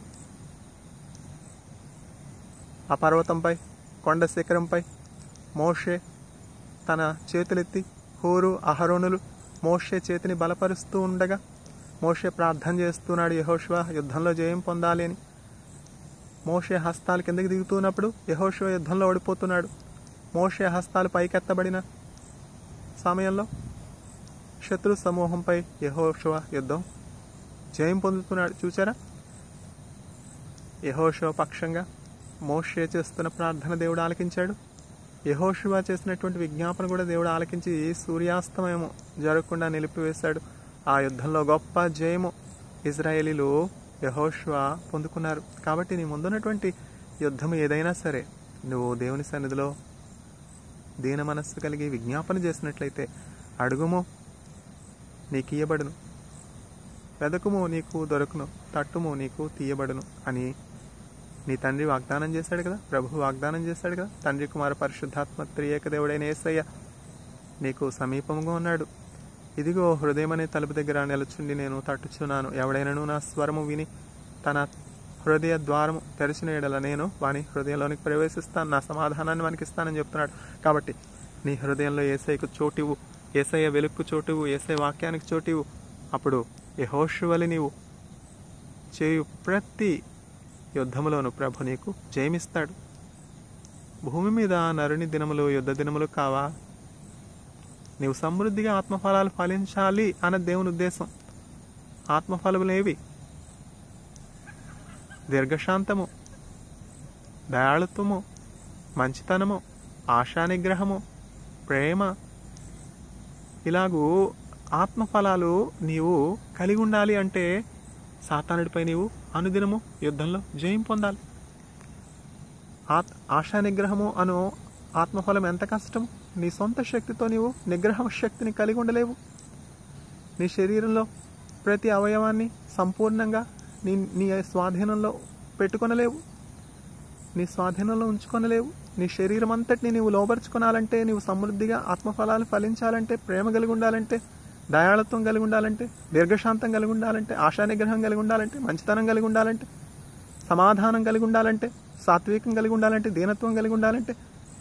ఆ పర్వతంపై కొండ శిఖరంపై మోషే తన చేతులెత్తి హోరు అహరోనులు మోషే చేతిని బలపరుస్తూ ఉండగా మోషే ప్రార్థన చేస్తున్నాడు యహోశివ యుద్ధంలో జయం పొందాలి అని మోషే హస్తాలు కిందకి దిగుతున్నప్పుడు యహోశివ యుద్ధంలో ఓడిపోతున్నాడు మోషే హస్తాలు పైకెత్తబడిన సమయంలో శత్రు సమూహంపై యహోశివ యుద్ధం జయం పొందుతున్నాడు చూసారా యహోశివ పక్షంగా మోషే చేస్తున్న ప్రార్థన దేవుడు ఆలకించాడు యహోశివ చేసినటువంటి విజ్ఞాపన కూడా దేవుడు ఆలకించి సూర్యాస్తమయము జరగకుండా నిలిపివేశాడు ఆ యుద్ధంలో గొప్ప జయము ఇజ్రాయేలీలు యహోశివ పొందుకున్నారు కాబట్టి నీ ముందున్నటువంటి యుద్ధం ఏదైనా సరే నువ్వు దేవుని సన్నిధిలో దీన మనస్సు కలిగి విజ్ఞాపన చేసినట్లయితే అడుగుము నీకు ఇయ్యబడును వెదకుము నీకు దొరకును తట్టుము నీకు తీయబడును అని నీ తండ్రి వాగ్దానం చేశాడు కదా ప్రభు వాగ్దానం చేశాడు కదా తండ్రి కుమార పరిశుద్ధాత్మ త్రియేక దేవుడైన యేసయ్య నీకు సమీపంగా ఉన్నాడు ఇదిగో హృదయం అనే తలుపు దగ్గర నిలుచుండి నేను తట్టుచున్నాను ఎవడైనను నా స్వరము విని తన హృదయ ద్వారము తెరిచిన ఎడల నేను వాని హృదయంలోనికి ప్రవేశిస్తాను నా సమాధానాన్ని వానికి ఇస్తానని చెప్తున్నాడు కాబట్టి నీ హృదయంలో ఏసైకు చోటివు ఏసయ్య వెలుక్కు చోటివు ఏసై వాక్యానికి చోటివు అప్పుడు యహోషువలి నీవు చేయు ప్రతి యుద్ధములోను ప్రభు నీకు జయమిస్తాడు భూమి మీద నరుని దినములు యుద్ధ దినములు కావా నీవు సమృద్ధిగా ఆత్మఫలాలు ఫలించాలి అన్న దేవుని ఉద్దేశం ఆత్మఫలములేవి దీర్ఘశాంతము దయాళుత్వము మంచితనము ఆశానిగ్రహము ప్రేమ ఇలాగూ ఆత్మఫలాలు నీవు కలిగి ఉండాలి అంటే సాతానుడిపై నీవు అనుదినము యుద్ధంలో జయం పొందాలి ఆత్ ఆశా నిగ్రహము అను ఆత్మఫలం ఎంత కష్టం నీ సొంత శక్తితో నీవు నిగ్రహ శక్తిని కలిగి ఉండలేవు నీ శరీరంలో ప్రతి అవయవాన్ని సంపూర్ణంగా నీ నీ స్వాధీనంలో పెట్టుకొనలేవు నీ స్వాధీనంలో ఉంచుకొనలేవు నీ శరీరం అంతటిని నీవు లోపరుచుకోనాలంటే నీవు సమృద్ధిగా ఆత్మఫలాలు ఫలించాలంటే ప్రేమ కలిగి ఉండాలంటే దయాళత్వం కలిగి ఉండాలంటే దీర్ఘశాంతం కలిగి ఉండాలంటే ఆశానిగ్రహం కలిగి ఉండాలంటే మంచితనం కలిగి ఉండాలంటే సమాధానం కలిగి ఉండాలంటే సాత్వికం కలిగి ఉండాలంటే దీనత్వం కలిగి ఉండాలంటే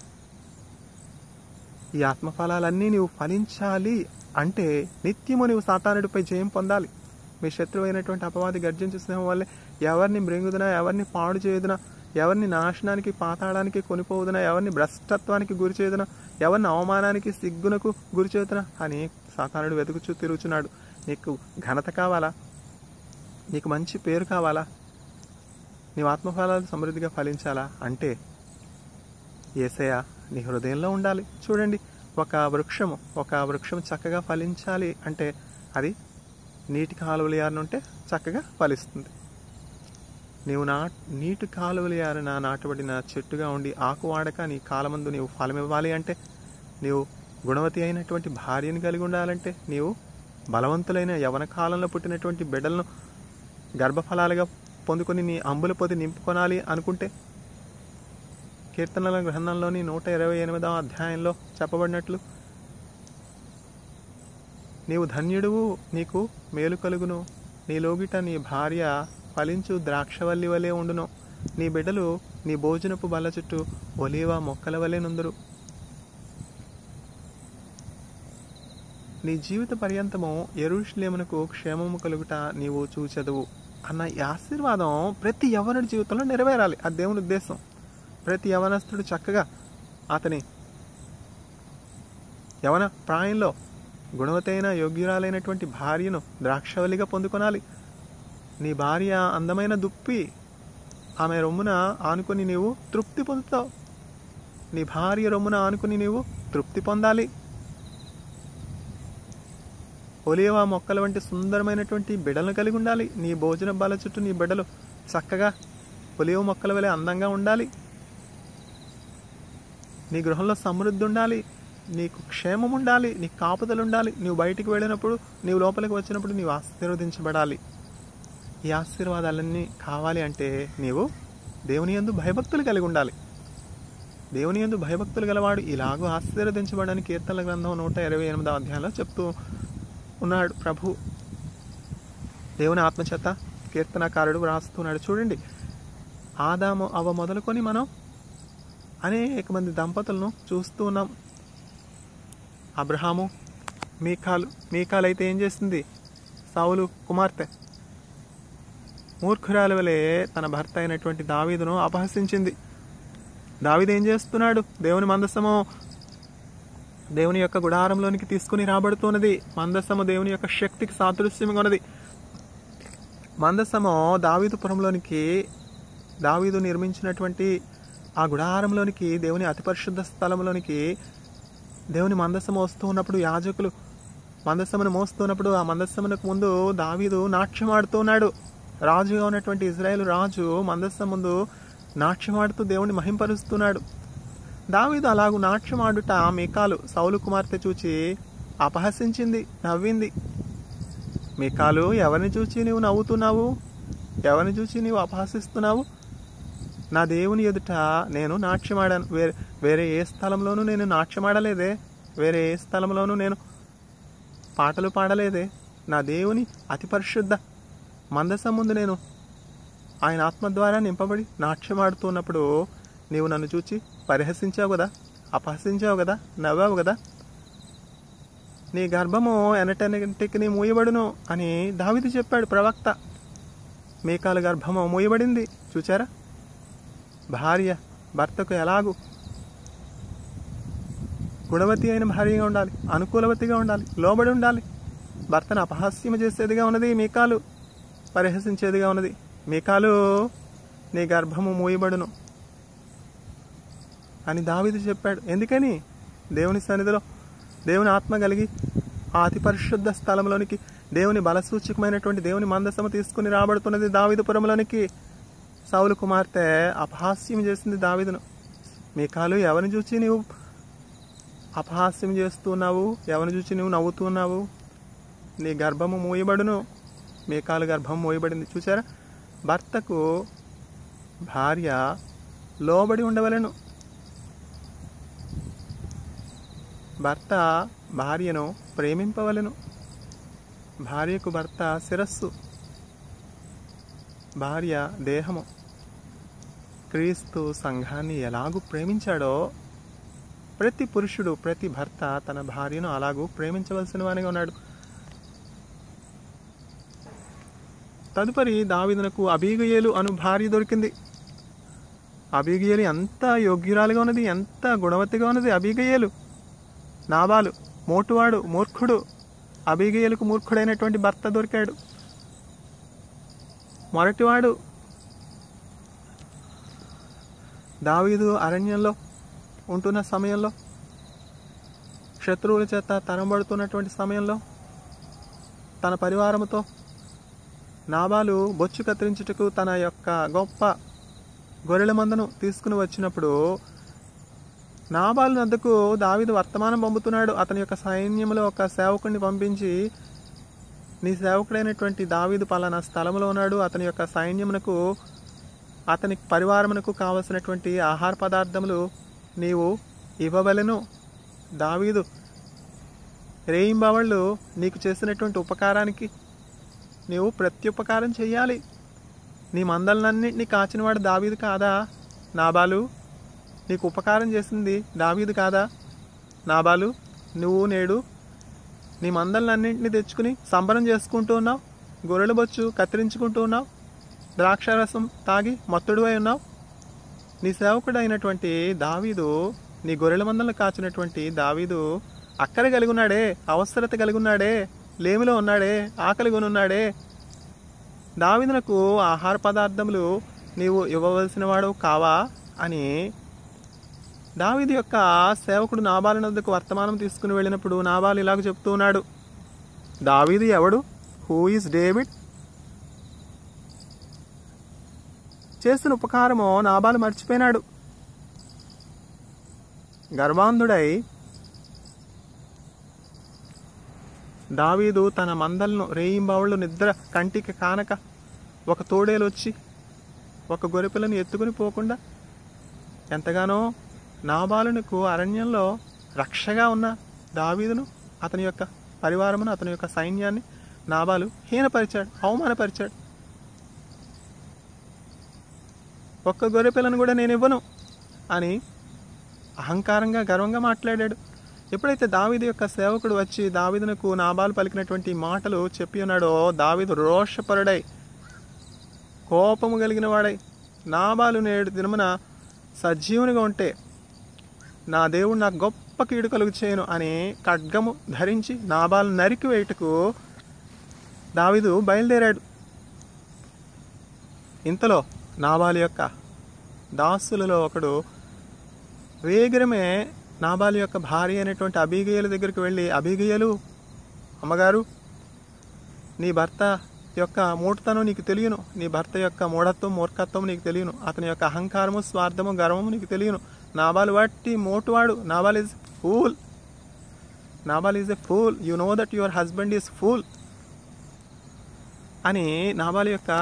ఈ ఆత్మఫలాలన్నీ నీవు ఫలించాలి అంటే నిత్యము నీవు సాతానుడిపై జయం పొందాలి మీ శత్రువు అయినటువంటి అపవాది గర్జించే స్నేహం వల్లే ఎవరిని మృంగుదునా ఎవరిని పాడు చేయుదునా ఎవరిని నాశనానికి పాతాడానికి కొనిపోవుదునా ఎవరిని భ్రష్టత్వానికి గురి చేయుదునా ఎవరిని అవమానానికి సిగ్గునకు గురి చేయుదునా అని సాతానుడు వెతుకుచూ తిరుగుచున్నాడు నీకు ఘనత కావాలా నీకు మంచి పేరు కావాలా నీవు ఆత్మఫలాలు సమృద్ధిగా ఫలించాలా అంటే ఏసయ నీ హృదయంలో ఉండాలి చూడండి ఒక వృక్షము ఒక వృక్షం చక్కగా ఫలించాలి అంటే అది నీటి కాలువలు యారనుంటే చక్కగా ఫలిస్తుంది నీవు నా నీటి కాలువలు యారన నాటబడిన చెట్టుగా ఉండి ఆకు వాడక నీ కాలమందు నీవు ఫలమివ్వాలి అంటే నీవు గుణవతి అయినటువంటి భార్యను కలిగి ఉండాలంటే నీవు బలవంతులైన యవన కాలంలో పుట్టినటువంటి బిడ్డలను గర్భఫలాలుగా పొందుకొని నీ అంబుల పొది నింపుకొనాలి అనుకుంటే కీర్తనల గ్రంథంలోని నూట ఇరవై ఎనిమిదవ అధ్యాయంలో చెప్పబడినట్లు నీవు ధన్యుడువు నీకు మేలు కలుగును నీ లోగిట నీ భార్య ఫలించు ద్రాక్షవల్లి వలె ఉండును నీ బిడ్డలు నీ భోజనపు బల్ల చుట్టూ ఒలీవ మొక్కల వలె నుందురు నీ జీవిత పర్యంతము ఎరుషులేమునకు క్షేమము కలుగుట నీవు చూచెదవు అన్న ఈ ఆశీర్వాదం ప్రతి యవనుడి జీవితంలో నెరవేరాలి అది దేవుని ఉద్దేశం ప్రతి యవనస్తుడు చక్కగా అతని యవన ప్రాయంలో గుణవతైన యోగ్యురాలైనటువంటి భార్యను ద్రాక్షవల్లిగా పొందుకొనాలి నీ భార్య అందమైన దుప్పి ఆమె రొమ్మున ఆనుకొని నీవు తృప్తి పొందుతావు నీ భార్య రొమ్మున ఆనుకొని నీవు తృప్తి పొందాలి ఒలియవా మొక్కల వంటి సుందరమైనటువంటి బిడలను కలిగి ఉండాలి నీ భోజన బాల చుట్టూ నీ బిడ్డలు చక్కగా ఒలివ మొక్కల వలె అందంగా ఉండాలి నీ గృహంలో సమృద్ధి ఉండాలి నీకు క్షేమం ఉండాలి నీకు కాపుదలు ఉండాలి నువ్వు బయటికి వెళ్ళినప్పుడు నీవు లోపలికి వచ్చినప్పుడు నీవు ఆశీర్వదించబడాలి ఈ ఆశీర్వాదాలన్నీ కావాలి అంటే నీవు దేవుని యందు భయభక్తులు కలిగి ఉండాలి దేవుని యందు భయభక్తులు గలవాడు ఇలాగూ ఆశీర్వదించబడని కీర్తనల గ్రంథం నూట ఇరవై ఎనిమిదవ అధ్యాయంలో చెప్తూ ఉన్నాడు ప్రభు దేవుని ఆత్మచేత కీర్తనకారుడు వ్రాస్తున్నాడు చూడండి ఆదాము అవ మొదలుకొని మనం అనేక మంది దంపతులను చూస్తూ ఉన్నాం అబ్రహాము మీకాలు మీకాలు అయితే ఏం చేసింది సావులు కుమార్తె మూర్ఖురాలు వలె తన భర్త అయినటువంటి దావీదును అపహసించింది దావీదు ఏం చేస్తున్నాడు దేవుని మందసము దేవుని యొక్క గుడారంలోనికి తీసుకుని రాబడుతున్నది మందసము దేవుని యొక్క శక్తికి సాదృశ్యంగా ఉన్నది మందసము దావీదుపురంలోనికి దావీదు నిర్మించినటువంటి ఆ గుడారంలోనికి దేవుని అతి పరిశుద్ధ స్థలంలోనికి దేవుని మందసము వస్తూ ఉన్నప్పుడు యాజకులు మందసమును మోస్తున్నప్పుడు ఆ మందసమునకు ముందు దావీదు నాట్యమాడుతున్నాడు రాజుగా ఉన్నటువంటి ఇజ్రాయేల్ రాజు మందస్సం ముందు నాట్యమాడుతూ దేవుని మహింపరుస్తున్నాడు దావీదు అలాగు నాట్యమాడుట మీకాలు సౌలు కుమార్తె చూచి అపహసించింది నవ్వింది మీకాలు ఎవరిని చూచి నువ్వు నవ్వుతున్నావు ఎవరిని చూచి నీవు అపహసిస్తున్నావు నా దేవుని ఎదుట నేను నాట్యమాడాను వేరే వేరే ఏ స్థలంలోనూ నేను నాట్యమాడలేదే వేరే ఏ స్థలంలోనూ నేను పాటలు పాడలేదే నా దేవుని అతి పరిశుద్ధ మందసం ముందు నేను ఆయన ఆత్మ ద్వారా నింపబడి నాట్యమాడుతున్నప్పుడు నీవు నన్ను చూచి పరిహసించావు కదా అపహసించావు కదా నవ్వావు కదా నీ గర్భము ఎనటెనటికి నీ మూయబడును అని దావిది చెప్పాడు ప్రవక్త మీకాల గర్భము మూయబడింది చూచారా భార్య భర్తకు ఎలాగూ గుణవతి అయిన భార్యగా ఉండాలి అనుకూలవతిగా ఉండాలి లోబడి ఉండాలి భర్తను అపహాస్యం చేసేదిగా ఉన్నది మీకాలు పరిహసించేదిగా ఉన్నది మీకాలు నీ గర్భము మూయబడును అని దావిది చెప్పాడు ఎందుకని దేవుని సన్నిధిలో దేవుని ఆత్మ కలిగి ఆ అతి పరిశుద్ధ స్థలంలోనికి దేవుని బలసూచకమైనటువంటి దేవుని మందసము తీసుకుని రాబడుతున్నది దావిదపురంలోనికి సౌలు కుమార్తె అపహాస్యం చేసింది దావిదును మీకాలు ఎవరిని చూచి నీవు అపహాస్యం చేస్తున్నావు ఎవరిని చూచి నువ్వు నవ్వుతున్నావు నీ గర్భము మూయబడును మీకాలు గర్భం మూయబడింది చూసారా భర్తకు భార్య లోబడి ఉండవలెను భర్త భార్యను ప్రేమింపవలెను భార్యకు భర్త శిరస్సు భార్య దేహము క్రీస్తు సంఘాన్ని ఎలాగూ ప్రేమించాడో ప్రతి పురుషుడు ప్రతి భర్త తన భార్యను అలాగూ ప్రేమించవలసిన వానిగా ఉన్నాడు తదుపరి దావిదునకు అబీగయేలు అను భార్య దొరికింది అబీగయేలు ఎంత యోగ్యురాలుగా ఉన్నది ఎంత గుణవతిగా ఉన్నది అబీగయేలు నాబాలు మోటువాడు మూర్ఖుడు అబీగయేలుకు మూర్ఖుడైనటువంటి భర్త దొరికాడు మొరటివాడు దావీదు అరణ్యంలో ఉంటున్న సమయంలో శత్రువుల చేత తరంబడుతున్నటువంటి సమయంలో తన పరివారముతో నాబాలు బొచ్చు కత్తిరించుటకు తన యొక్క గొప్ప గొర్రెల మందను తీసుకుని వచ్చినప్పుడు నాబాలు నద్దకు దావీదు వర్తమానం పంపుతున్నాడు అతని యొక్క సైన్యంలో ఒక సేవకుడిని పంపించి నీ సేవకుడైనటువంటి దావీదు పలానా స్థలంలో ఉన్నాడు అతని యొక్క సైన్యమునకు అతని పరివారమునకు కావలసినటువంటి ఆహార పదార్థములు నీవు ఇవ్వవలెను దావీదు రేయింబావళ్ళు నీకు చేసినటువంటి ఉపకారానికి నీవు ప్రత్యుపకారం చెయ్యాలి నీ మందలన్నింటినీ కాచినవాడు దావీదు కాదా నాబాలు నీకు ఉపకారం చేసింది దావీదు కాదా నాబాలు నువ్వు నేడు నీ మందలన్నింటినీ తెచ్చుకుని సంబరం చేసుకుంటూ ఉన్నావు గొర్రెలు బొచ్చు కత్తిరించుకుంటూ ఉన్నావు ద్రాక్షారసం తాగి మత్తుడు అయి ఉన్నావు నీ సేవకుడు అయినటువంటి దావీదు నీ గొర్రెల మందలను కాచినటువంటి దావీదు అక్కర కలిగి ఉన్నాడే అవసరత కలిగి ఉన్నాడే లేమిలో ఉన్నాడే ఆకలి కొని ఉన్నాడే దావీదునకు ఆహార పదార్థములు నీవు ఇవ్వవలసిన వాడు కావా అని దావీదు యొక్క సేవకుడు నాబాలు నద్దకు వర్తమానం తీసుకుని వెళ్ళినప్పుడు నాబాలు ఇలాగ చెప్తూ ఉన్నాడు దావీదు ఎవడు హూ ఈజ్ డేవిడ్ చేసిన ఉపకారము నాబాలు మర్చిపోయినాడు గర్వాంధుడై దావీదు తన మందలను రేయింబావుళ్ళు నిద్ర కంటికి కానక ఒక తోడేలు వచ్చి ఒక గొర్రెపిల్లని ఎత్తుకుని పోకుండా ఎంతగానో నాబాలునకు అరణ్యంలో రక్షగా ఉన్న దావీదును అతని యొక్క పరివారమును అతని యొక్క సైన్యాన్ని నాబాలు హీనపరిచాడు అవమానపరిచాడు ఒక్క గొర్రె పిల్లను కూడా నేను ఇవ్వను అని అహంకారంగా గర్వంగా మాట్లాడాడు ఎప్పుడైతే దావీదు యొక్క సేవకుడు వచ్చి దావీదునకు నాబాలు పలికినటువంటి మాటలు చెప్పి ఉన్నాడో దావీదు రోషపరుడై కోపము కలిగిన వాడై నాబాలు నేడు దినమున సజీవునిగా ఉంటే నా దేవుడు నాకు గొప్ప కీడు కలుగు చేయను అని ఖడ్గము ధరించి నాబాలు నరికి వేయుటకు దావీదు బయలుదేరాడు ఇంతలో నాబాలు యొక్క దాసులలో ఒకడు వేగరమే నాబాలు యొక్క భార్య అయినటువంటి అబీగయల దగ్గరికి వెళ్ళి అబీగయలు అమ్మగారు నీ భర్త యొక్క మూఢతనం నీకు తెలియను నీ భర్త యొక్క మూఢత్వం మూర్ఖత్వం నీకు తెలియను అతని యొక్క అహంకారము స్వార్థము గర్వము నీకు తెలియను నాబాలు వాటి మోటువాడు Nabal is fool Nabal is a fool you know that your husband is fool అని నాబాలు యొక్క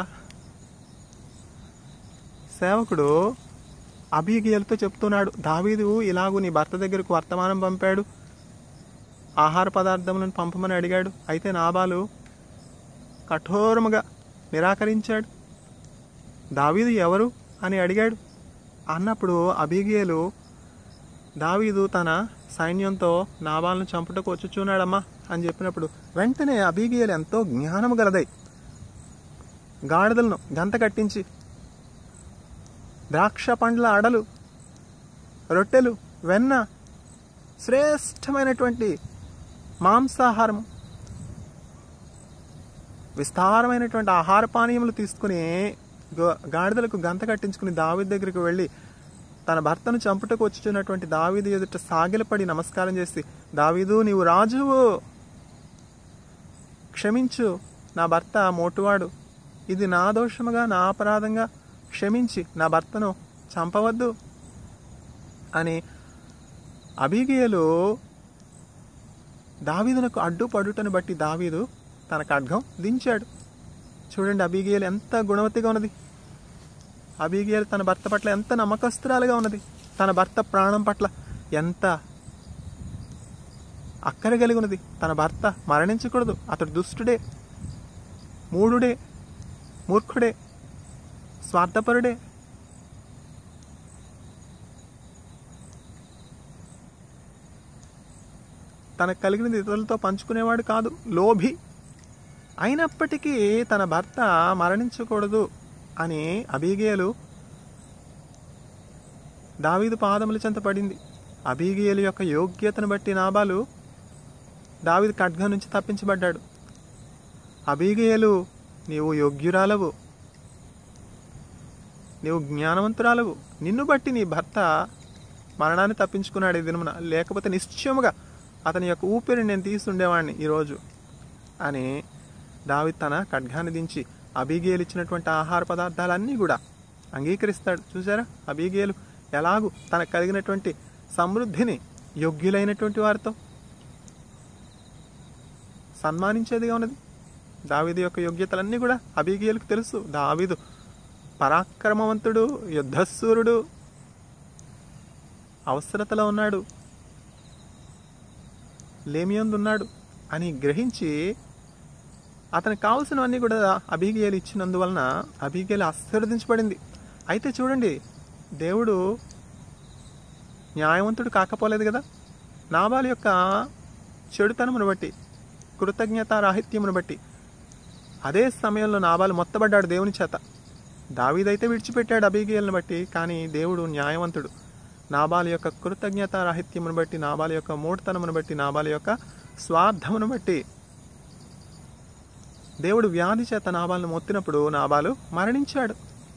సేవకుడు అభిగేలతో చెప్తున్నాడు దావీదు ఇలాగూ నీ భర్త దగ్గరకు వర్తమానం పంపాడు ఆహార పదార్థములను పంపమని అడిగాడు అయితే నాబాలు కఠోరముగా నిరాకరించాడు దావీదు ఎవరు అని అడిగాడు అన్నప్పుడు అభిగేలు దావీదు తన సైన్యంతో నాబాలను చంపుటకు వచ్చుచున్నాడమ్మా అని చెప్పినప్పుడు వెంటనే అభిగేలు ఎంతో జ్ఞానము గలదై గాడిదలను గంత కట్టించి ద్రాక్ష పండ్ల అడలు రొట్టెలు వెన్న శ్రేష్టమైనటువంటి మాంసాహారము విస్తారమైనటువంటి ఆహార పానీయములు తీసుకుని గో- గాడిదలకు గంత కట్టించుకుని దావీదు దగ్గరికి వెళ్ళి తన భర్తను చంపుటకు వచ్చుచున్నటువంటి దావీదు ఎదుట సాగిలపడి నమస్కారం చేసి దావీదు నీవు రాజువు క్షమించు నా భర్త మోటువాడు ఇది నా దోషముగా నా అపరాధంగా క్షమించి నా భర్తను చంపవద్దు అని అబీగియలు దావీదునకు అడ్డుపడుటను బట్టి దావీదు తన ఖడ్గం దించాడు చూడండి అబీగియలు ఎంత గుణవతిగా ఉన్నది అబీగియలు తన భర్త పట్ల ఎంత నమ్మకస్తురాలుగా ఉన్నది తన భర్త ప్రాణం పట్ల ఎంత అక్కర కలిగి ఉన్నది తన భర్త మరణించకూడదు అతడు దుష్టుడే మూఢుడే మూర్ఖుడే స్వార్థపరుడే తనకు కలిగినది ఇతరులతో పంచుకునేవాడు కాదు లోభి అయినప్పటికీ తన భర్త మరణించకూడదు అని అబీగేలు దావీదు పాదముల చెంత పడింది అబీగేలు యొక్క యోగ్యతను బట్టి నాబాలు దావీదు ఖడ్గం నుంచి తప్పించబడ్డాడు అబీగేలు నీవు యోగ్యురాలవు నీవు జ్ఞానవంతురాలవు నిన్ను బట్టి నీ భర్త మరణాన్ని తప్పించుకున్నాడు ఈ దినమున లేకపోతే నిశ్చయముగా అతని యొక్క ఊపిరి నేను తీసుండేవాడిని ఈరోజు అని దావి తన ఖడ్గాన్ని దించి అబీగేలు ఇచ్చినటువంటి ఆహార పదార్థాలన్నీ కూడా అంగీకరిస్తాడు చూసారా అబీగేలు ఎలాగూ తనకు కలిగినటువంటి సమృద్ధిని యోగ్యులైనటువంటి వారితో సన్మానించేదిగా ఉన్నది దావీదు యొక్క యోగ్యతలన్నీ కూడా అబీగేలుకు తెలుసు దావీదు పరాక్రమవంతుడు యుద్ధశూరుడు అవసరతలో ఉన్నాడు లేమియందున్నాడు అని గ్రహించి అతనికి కావలసినవన్నీ కూడా అభిగేలు ఇచ్చినందువలన అభిగేలు ఆశీర్వదించబడింది అయితే చూడండి దేవుడు న్యాయవంతుడు కాకపోలేదు కదా నాబాల యొక్క చెడుతనమును బట్టి కృతజ్ఞత రాహిత్యమును బట్టి అదే సమయంలో నాబాలు మొత్తబడ్డాడు దేవుని చేత దావీదైతే విడిచిపెట్టాడు అభిగేలను బట్టి కానీ దేవుడు న్యాయవంతుడు నాబాల యొక్క కృతజ్ఞత రాహిత్యమును బట్టి నాబాల యొక్క మూఢతనమును బట్టి నాబాల యొక్క స్వార్థమును బట్టి దేవుడు వ్యాధి చేత నాబాలను మొత్తినప్పుడు నాబాలు మరణించాడు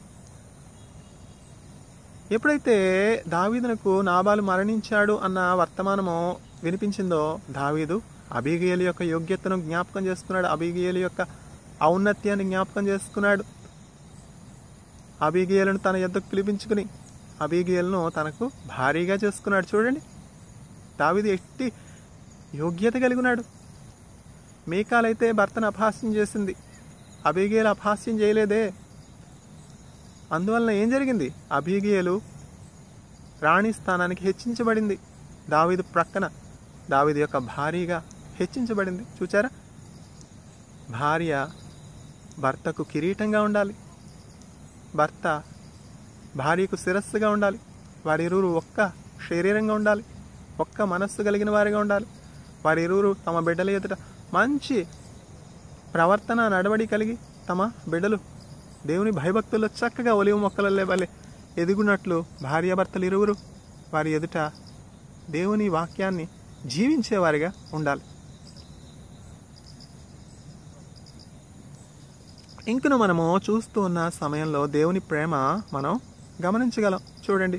ఎప్పుడైతే దావీదునకు నాబాలు మరణించాడు అన్న వర్తమానము వినిపించిందో దావీదు అబీగేలు యొక్క యోగ్యతను జ్ఞాపకం చేసుకున్నాడు అబీగేలు యొక్క ఔన్నత్యాన్ని జ్ఞాపకం చేసుకున్నాడు అబీగేలను తన యొద్దకు పిలిపించుకుని అబీగేలను తనకు భారీగా చేసుకున్నాడు చూడండి దావీదు ఎట్టి యోగ్యత కలిగినాడు మీకాలైతే భర్తను అపహాస్యం చేసింది అబీగేలు అపహాస్యం చేయలేదే అందువలన ఏం జరిగింది అబీగేలు రాణి స్థానానికి హెచ్చించబడింది దావీదు ప్రక్కన దావీదు యొక్క భారీగా హెచ్చించబడింది చూచారా భార్య భర్తకు కిరీటంగా ఉండాలి భర్త భార్యకు శిరస్సుగా ఉండాలి వారిరువురు ఒక్క శరీరంగా ఉండాలి ఒక్క మనస్సు కలిగిన వారిగా ఉండాలి వారిరువురు తమ బిడ్డల ఎదుట మంచి ప్రవర్తన నడవడి కలిగి తమ బిడ్డలు దేవుని భయభక్తుల్లో చక్కగా ఒలివ మొక్కలల్లే వలె ఎదుగునట్లు భార్యాభర్తలు ఇరువురు వారి ఎదుట దేవుని వాక్యాన్ని జీవించేవారిగా ఉండాలి ఇంకను మనము చూస్తూ ఉన్న సమయంలో దేవుని ప్రేమ మనం గమనించగలం చూడండి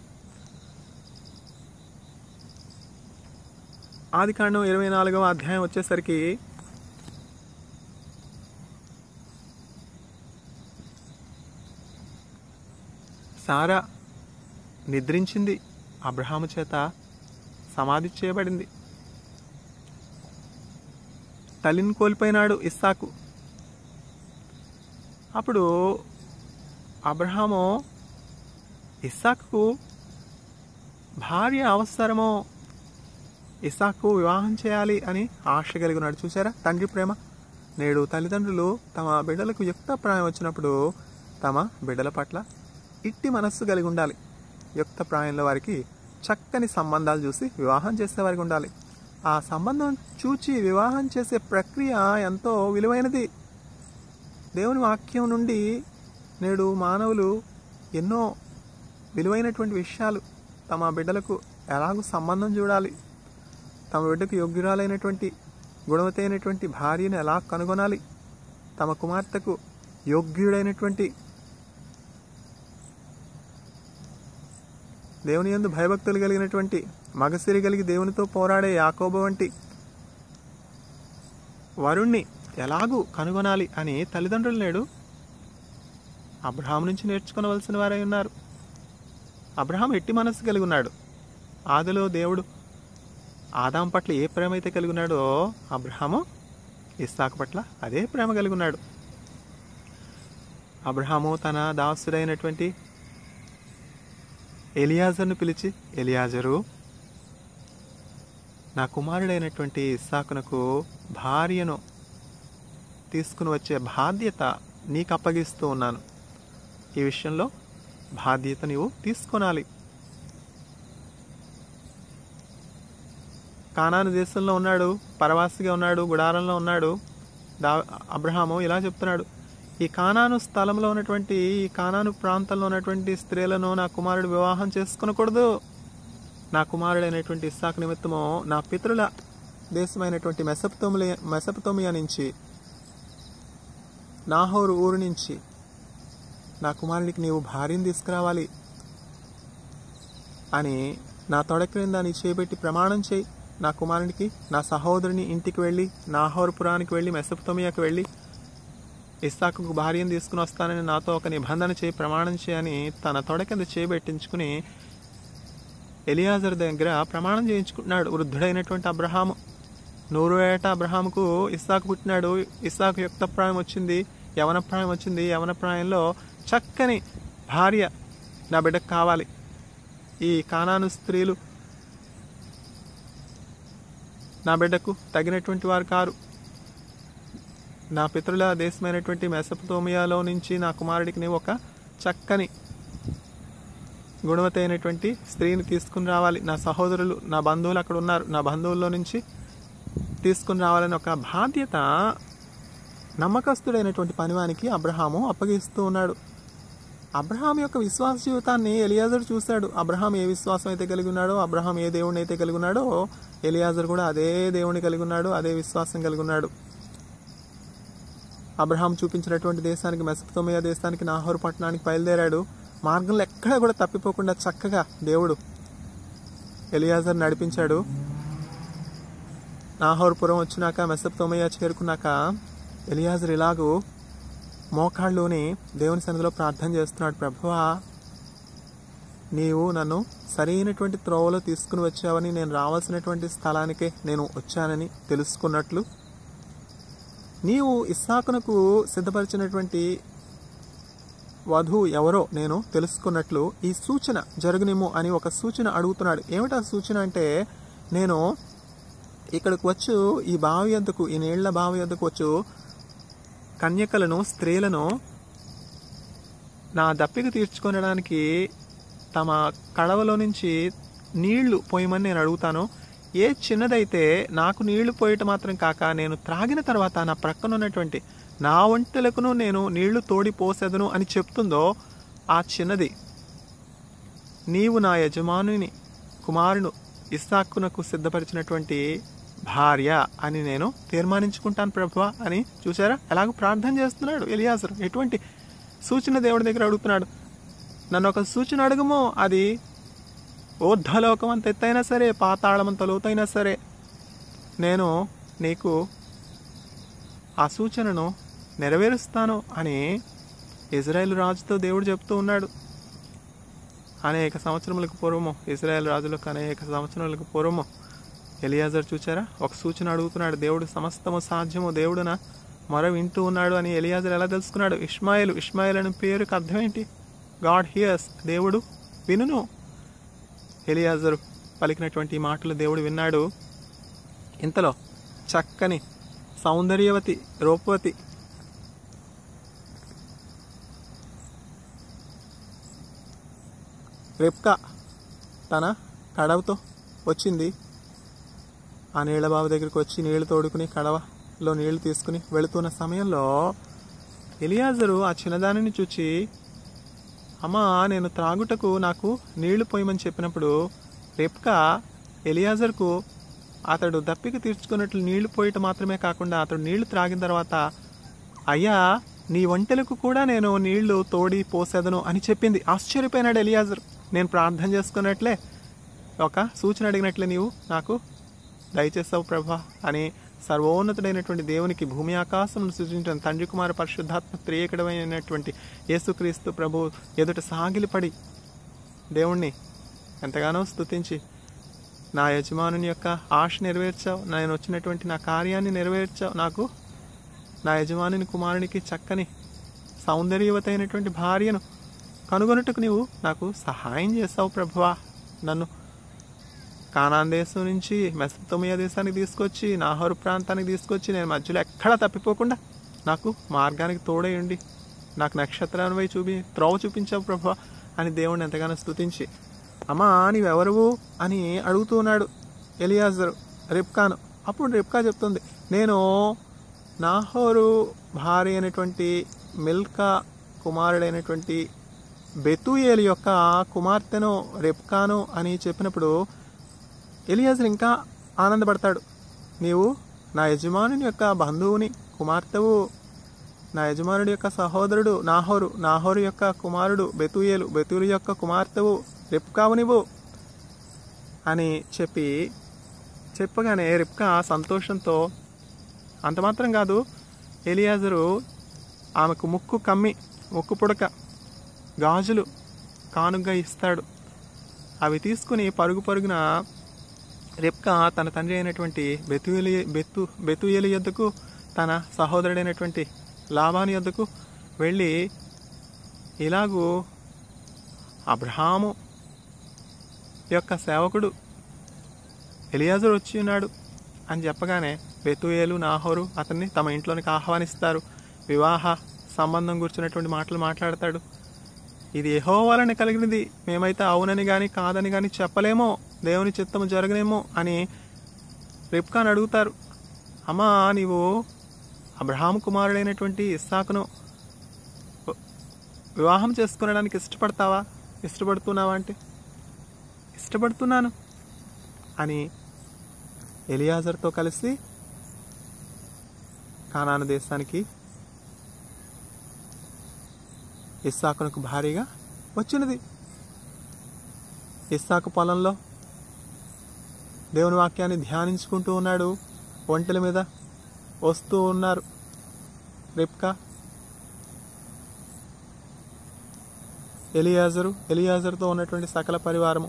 ఆదికాండం ఇరవై నాలుగవ అధ్యాయం వచ్చేసరికి సారా నిద్రించింది అబ్రహాము చేత సమాధి చేయబడింది తల్లిని కోల్పోయినాడు ఇస్సాకు అప్పుడు అబ్రహాము ఇస్సాకు భార్య అవసరమో ఇస్సాకు వివాహం చేయాలి అని ఆశ కలిగి ఉన్నాడు చూసారా తండ్రి ప్రేమ నేడు తల్లిదండ్రులు తమ బిడ్డలకు యుక్త ప్రాయం వచ్చినప్పుడు తమ బిడ్డల పట్ల ఇట్టి మనస్సు కలిగి ఉండాలి యుక్త ప్రాయంలో వారికి చక్కని సంబంధాలు చూసి వివాహం చేసేవారికి ఉండాలి ఆ సంబంధం చూచి వివాహం చేసే ప్రక్రియ ఎంతో విలువైనది దేవుని వాక్యం నుండి నేడు మానవులు ఎన్నో విలువైనటువంటి విషయాలు తమ బిడ్డలకు ఎలాగూ సంబంధం చూడాలి తమ బిడ్డకు యోగ్యురాలైనటువంటి గుణవతైనటువంటి భార్యను ఎలా కనుగొనాలి తమ కుమార్తెకు యోగ్యుడైనటువంటి దేవుని యందు భయభక్తులు కలిగినటువంటి మగసిరి కలిగి దేవునితో పోరాడే యాకోబు వంటి వరుణ్ణి ఎలాగూ కనుగొనాలి అని తల్లిదండ్రులు నేడు అబ్రహాం నుంచి నేర్చుకోవలసిన వారై ఉన్నారు అబ్రహాం ఎట్టి మనస్సు కలిగి ఉన్నాడు ఆదిలో దేవుడు ఆదాం పట్ల ఏ ప్రేమ అయితే కలిగి ఉన్నాడో అబ్రహాము ఇస్సాకు పట్ల అదే ప్రేమ కలిగి ఉన్నాడు అబ్రహాము తన దాసుడైనటువంటి ఎలియాజర్ను పిలిచి ఎలియాజరు నా కుమారుడైనటువంటి ఇస్సాకునకు భార్యను తీసుకుని వచ్చే బాధ్యత నీకు అప్పగిస్తూ ఉన్నాను ఈ విషయంలో బాధ్యత నీవు తీసుకొనాలి కానాను దేశంలో ఉన్నాడు పరవాసిగా ఉన్నాడు గుడారంలో ఉన్నాడు దా అబ్రహాము ఇలా చెప్తున్నాడు ఈ కానాను స్థలంలో ఉన్నటువంటి ఈ కానాను ప్రాంతంలో ఉన్నటువంటి స్త్రీలను నా కుమారుడు వివాహం చేసుకునకూడదు నా కుమారుడైనటువంటి ఇస్సాకు నిమిత్తము నా పితరుల దేశమైనటువంటి మెసపతోమియా మెసపతోమియా నుంచి నాహోరు ఊరు నుంచి నా కుమారునికి నీవు భార్యను తీసుకురావాలి అని నా తొడ క్రింద నీ చేపెట్టి ప్రమాణం చేయి నా కుమారునికి నా సహోదరుని ఇంటికి వెళ్ళి నాహోరపురానికి వెళ్ళి మెసపుతోమియాకి వెళ్ళి ఇస్సాకుకు భార్యను తీసుకుని వస్తానని నాతో ఒక నిబంధన చేయి ప్రమాణం చేయని తన తొడ కింద చేపెట్టించుకుని ఎలియాజర్ దగ్గర ప్రమాణం చేయించుకుంటున్నాడు వృద్ధుడైనటువంటి అబ్రహాము నూరు ఏట అబ్రహాముకు ఇస్సాకు పుట్టినాడు ఇస్సాకు యుక్తప్రాయం వచ్చింది యవనప్రాయం వచ్చింది యవనప్రాయంలో చక్కని భార్య నా బిడ్డకు కావాలి ఈ కానాను స్త్రీలు నా బిడ్డకు తగినటువంటి వారు కారు నా పితరుల దేశమైనటువంటి మెసపతోమియాలో నుంచి నా కుమారుడికి నీవు ఒక చక్కని గుణవతి అయినటువంటి స్త్రీని తీసుకుని రావాలి నా సహోదరులు నా బంధువులు అక్కడ ఉన్నారు నా బంధువుల్లో నుంచి తీసుకుని రావాలని ఒక బాధ్యత నమ్మకస్తుడైనటువంటి పనివానికి అబ్రహాము అప్పగిస్తూ ఉన్నాడు అబ్రహాం యొక్క విశ్వాస జీవితాన్ని ఎలియాజర్ చూశాడు అబ్రహాం ఏ విశ్వాసం అయితే కలిగి ఉన్నాడో అబ్రహాం ఏ దేవుడిని అయితే కలిగి ఉన్నాడో ఎలియాజర్ కూడా అదే దేవుని కలిగి ఉన్నాడు అదే విశ్వాసం కలిగి ఉన్నాడు అబ్రహాం చూపించినటువంటి దేశానికి మెసపతోమియా దేశానికి నాహోరు పట్టణానికి బయలుదేరాడు మార్గంలో ఎక్కడా కూడా తప్పిపోకుండా చక్కగా దేవుడు ఎలియాజర్ నడిపించాడు నాహోర్పురం వచ్చినాక మెసపతోమయ్య చేరుకున్నాక ఎలియాజర్ ఇలాగూ మోకాళ్ళలోని దేవుని సన్నిధిలో ప్రార్థన చేస్తున్నాడు ప్రభువా నీవు నన్ను సరైనటువంటి త్రోవలో తీసుకుని వచ్చావని నేను రావాల్సినటువంటి స్థలానికే నేను వచ్చానని తెలుసుకున్నట్లు నీవు ఇస్సాకునకు సిద్ధపరిచినటువంటి వధువు ఎవరో నేను తెలుసుకున్నట్లు ఈ సూచన జరుగునేమో అని ఒక సూచన అడుగుతున్నాడు ఏమిటా సూచన అంటే నేను ఇక్కడికి వచ్చు ఈ బావి వద్దకు ఈ నీళ్ల బావి వద్దకు వచ్చు కన్యకలను స్త్రీలను నా దప్పిక తీర్చుకొనడానికి తమ కడవలో నుంచి నీళ్లు పోయమని నేను అడుగుతాను ఏ చిన్నదైతే నాకు నీళ్లు పోయటం మాత్రం కాక నేను త్రాగిన తర్వాత నా ప్రక్కన ఉన్నటువంటి నా ఒంటెలకును నేను నీళ్లు తోడి పోసేదను అని చెప్తుందో ఆ చిన్నది నీవు నా యజమానుని కుమారుడు ఇస్సాకునకు సిద్ధపరిచినటువంటి భార్య అని నేను తీర్మానించుకుంటాను ప్రభువా అని చూసారా ఎలాగో ప్రార్థన చేస్తున్నాడు ఎలియాసరు ఎటువంటి సూచన దేవుడి దగ్గర అడుగుతున్నాడు నన్ను ఒక సూచన అడుగుమో అది ఊర్ధ్వలోకం అంత ఎత్తైనా సరే పాతాళం అంత లోతైనా సరే నేను నీకు ఆ సూచనను నెరవేరుస్తాను అని ఇజ్రాయెల్ రాజుతో దేవుడు చెప్తూ ఉన్నాడు అనేక సంవత్సరములకు పూర్వము ఇజ్రాయెల్ రాజులకు అనేక సంవత్సరములకు పూర్వము ఎలియాజర్ చూచారా ఒక సూచన అడుగుతున్నాడు దేవుడు సమస్తము సాధ్యము దేవుడున మొర వింటూ ఉన్నాడు అని ఎలియాజర్ ఎలా తెలుసుకున్నాడు ఇష్మాయిల్ ఇష్మాయిల్ అనే పేరుకి అర్థం ఏంటి గాడ్ హియర్స్ దేవుడు వినును ఎలియాజరు పలికినటువంటి ఈ మాటలు దేవుడు విన్నాడు ఇంతలో చక్కని సౌందర్యవతి రూపవతి రెప్కా తన కడవతో వచ్చింది ఆ నీళ్ళ బావి దగ్గరికి వచ్చి నీళ్లు తోడుకుని కడవలో నీళ్లు తీసుకుని వెళుతున్న సమయంలో ఎలియాజరు ఆ చిన్నదానిని చూచి అమ్మా నేను త్రాగుటకు నాకు నీళ్లు పోయమని చెప్పినప్పుడు రెప్కా ఎలియాజర్కు అతడు దప్పిక తీర్చుకున్నట్లు నీళ్లు పోయటం మాత్రమే కాకుండా అతడు నీళ్లు త్రాగిన తర్వాత అయ్యా నీ ఒంటెలకు కూడా నేను నీళ్లు తోడి పోసేదను అని చెప్పింది ఆశ్చర్యపోయినాడు ఎలియాజర్ నేను ప్రార్థన చేసుకున్నట్లే ఒక సూచన అడిగినట్లే నీవు నాకు దయచేస్తావు ప్రభా అని సర్వోన్నతుడైనటువంటి దేవునికి భూమి ఆకాశం సృజించిన తండ్రి కుమార పరిశుద్ధాత్మ త్రియకడమైనటువంటి యేసుక్రీస్తు ప్రభు ఎదుట సాగిలిపడి దేవుణ్ణి ఎంతగానో స్తుతించి నా యజమానుని యొక్క ఆశ నెరవేర్చావు నేను వచ్చినటువంటి నా కార్యాన్ని నెరవేర్చావు నాకు నా యజమానుని కుమారునికి చక్కని సౌందర్యవతైనటువంటి భార్యను కనుగొనుటకు నీవు నాకు సహాయం చేస్తావు ప్రభువా నన్ను కానాన్ దేశం నుంచి మెసతోమియా దేశానికి తీసుకొచ్చి నాహోరు ప్రాంతానికి తీసుకొచ్చి నేను మధ్యలో ఎక్కడా తప్పిపోకుండా నాకు మార్గానికి తోడేయండి నాకు నక్షత్రాన్ని పోయి చూపి త్రోవ చూపించావు ప్రభు అని దేవుణ్ణి ఎంతగానో స్తుతించి అమ్మా నీవెవరువు అని అడుగుతూ ఉన్నాడు ఎలియాజరు రిప్కాను అప్పుడు రిప్కా చెప్తుంది నేను నాహోరు భార్య అయినటువంటి మిల్కా కుమారుడైనటువంటి బెతుయేలు యొక్క కుమార్తెను రెప్కాను అని చెప్పినప్పుడు ఎలియాజర్ ఇంకా ఆనందపడతాడు నీవు నా యజమానుని యొక్క బంధువుని కుమార్తెవు నా యజమానుడి యొక్క సహోదరుడు నాహోరు నాహోరు యొక్క కుమారుడు బెతుయేలు బెతులు యొక్క కుమార్తెవు రిప్కావు నీవు అని చెప్పి చెప్పగానే రిప్కా సంతోషంతో అంత మాత్రం కాదు ఎలియాజరు ఆమెకు ముక్కు కమ్మి ముక్కు పుడక గాజులు కానుగ్గా ఇస్తాడు అవి తీసుకుని పరుగు పరుగున రెప్కా తన తండ్రి అయినటువంటి బెతుయలి బెతు బెతుయలి యొద్దకు తన సహోదరుడైనటువంటి లాభాని యొద్దకు వెళ్ళి ఇలాగూ అబ్రహాము యొక్క సేవకుడు ఎలియాజరు వచ్చి ఉన్నాడు అని చెప్పగానే బెతుయేలు నాహోరు అతన్ని తమ ఇంట్లోనికి ఆహ్వానిస్తారు వివాహ సంబంధం గుర్చినటువంటి మాటలు మాట్లాడతాడు ఇది ఎహో వలన కలిగినది మేమైతే అవునని కానీ కాదని కానీ చెప్పలేమో దేవుని చిత్తము జరగనేమో అని రిప్కాన్ అడుగుతారు అమ్మా నీవు అబ్రహాం కుమారుడైనటువంటి ఇస్సాకును వివాహం చేసుకునడానికి ఇష్టపడతావా ఇష్టపడుతున్నావా అంటే ఇష్టపడుతున్నాను అని ఎలియాజర్తో కలిసి కానాను దేశానికి ఇస్సాకునకు భారీగా వచ్చినది ఇస్సాకు పొలంలో దేవుని వాక్యాన్ని ధ్యానించుకుంటూ ఉన్నాడు ఒంటెల మీద వస్తూ ఉన్నారు రిప్కా ఎలియాజరు ఎలియాజర్తో ఉన్నటువంటి సకల పరివారము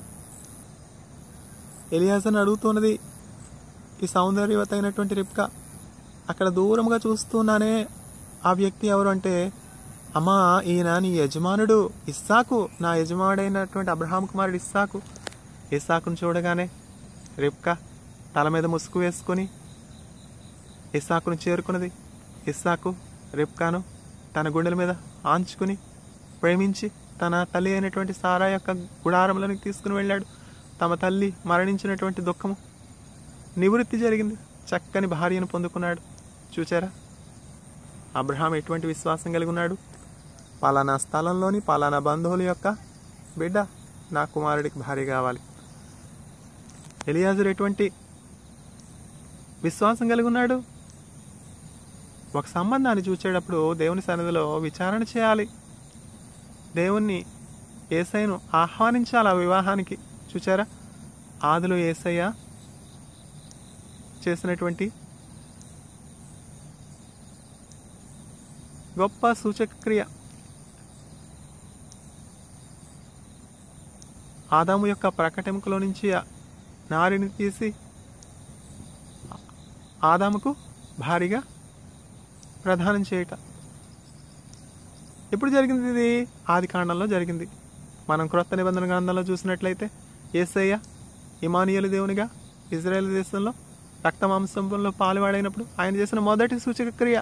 ఎలియాజర్ని అడుగుతున్నది ఈ సౌందర్యవత అయినటువంటి రిప్కా అక్కడ దూరంగా చూస్తున్నానే ఆ వ్యక్తి ఎవరు అంటే అమ్మా ఈయన నీ యజమానుడు ఇస్సాకు నా యజమానుడైనటువంటి అబ్రహాం కుమారుడు ఇస్సాకు ఇస్సాకును చూడగానే రిప్కా తల మీద ముసుగు వేసుకొని ఇస్సాకును చేరుకున్నది ఇస్సాకు రిప్కాను తన గుండెల మీద ఆంచుకుని ప్రేమించి తన తల్లి అయినటువంటి సారా యొక్క గుడారంలోనికి తీసుకుని వెళ్ళాడు తమ తల్లి మరణించినటువంటి దుఃఖము నివృత్తి జరిగింది చక్కని భార్యను పొందుకున్నాడు చూచారా అబ్రహాం ఎటువంటి విశ్వాసం కలిగి ఉన్నాడు పలానా స్థలంలోని పలానా బంధువుల యొక్క బిడ్డ నా కుమారుడికి భార్య కావాలి ఎలియాజరు ఎటువంటి విశ్వాసం కలిగి ఉన్నాడు ఒక సంబంధాన్ని చూచేటప్పుడు దేవుని సన్నిధిలో విచారణ చేయాలి దేవుణ్ణి ఏసైను ఆహ్వానించాలి ఆ వివాహానికి చూచారా ఆదిలో ఏసయ్య చేసినటువంటి గొప్ప సూచక క్రియ ఆదాము యొక్క ప్రకటెముకలో నుంచి ఆ నారిని తీసి ఆదాముకు భారీగా ప్రదానం చేయట ఎప్పుడు జరిగింది ఇది ఆది కాండంలో జరిగింది మనం క్రొత్త నిబంధన గ్రంథంలో చూసినట్లయితే ఏసయ్య ఇమానియలు దేవునిగా ఇజ్రాయెల్ దేశంలో రక్త మాంసంలో పాలువాడైనప్పుడు ఆయన చేసిన మొదటి సూచక క్రియ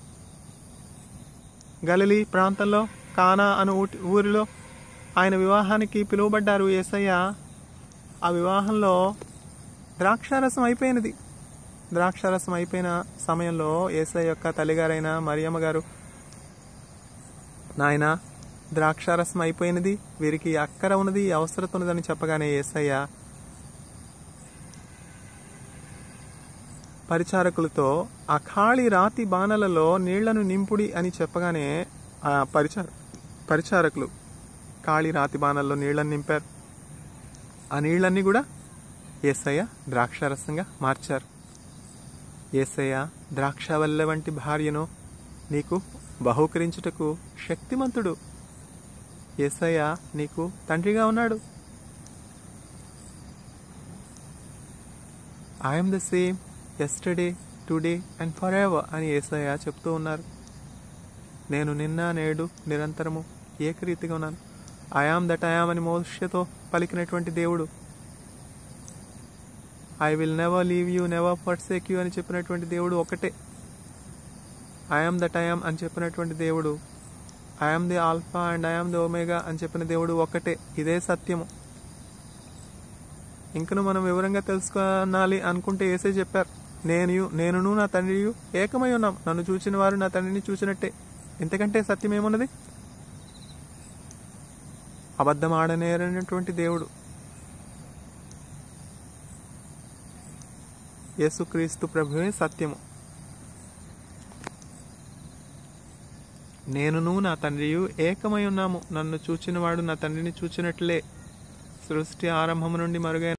గలిలీ ప్రాంతంలో కానా అను ఊటి- ఊరిలో ఆయన వివాహానికి పిలువబడ్డారు ఏసయ్య ఆ వివాహంలో ద్రాక్షారసం అయిపోయినది ద్రాక్షారసం అయిపోయిన సమయంలో ఏసయ్య యొక్క తల్లిగారైన మరియమ్మ గారు నాయన ద్రాక్షారసం అయిపోయినది వీరికి అక్కర ఉన్నది అవసరత ఉన్నదని చెప్పగానే ఏసయ్య పరిచారకులతో ఆ ఖాళీ రాతి బాణలలో నీళ్లను నింపుడి అని చెప్పగానే ఆ పరిచార పరిచారకులు ఖాళీ రాతి బాణల్లో నీళ్లను నింపారు ఆ నీళ్ళన్నీ కూడా ఏసయ్య ద్రాక్షారసంగా మార్చారు ఏసయ్య ద్రాక్షవల్లె వంటి భార్యను నీకు బహూకరించుటకు శక్తిమంతుడు ఏసయ్య నీకు తండ్రిగా ఉన్నాడు I am the same yesterday today and for ever అని ఏసయ్య చెప్తూ ఉన్నారు నేను నిన్న నేడు నిరంతరము ఏకరీతిగా ఉన్నాను ఐఆమ్ దట్ ఐఆమ్ అని మోషతో పలికినటువంటి దేవుడు I will never leave you never forsake you అని చెప్పినటువంటి దేవుడు ఒకటే ఐఆమ్ దట్ ఐఆమ్ అని చెప్పినటువంటి దేవుడు I am the alpha and I am the omega అని చెప్పిన దేవుడు ఒకటే ఇదే సత్యము ఇంకను మనం వివరంగా తెలుసుకోనాలి అనుకుంటే ఏసే చెప్పారు నేను నేనును నా తండ్రియు ఏకమై ఉన్నాం నన్ను చూచిన వారు నా తండ్రిని చూసినట్టే ఇంతకంటే సత్యం ఏమున్నది అబద్ధం ఆడనేరనటువంటి దేవుడు యేసుక్రీస్తు ప్రభువే సత్యము నేనును నా తండ్రియు ఏకమై ఉన్నాము నన్ను చూచినవాడు నా తండ్రిని చూచినట్లే సృష్టి ఆరంభము నుండి మరుగైన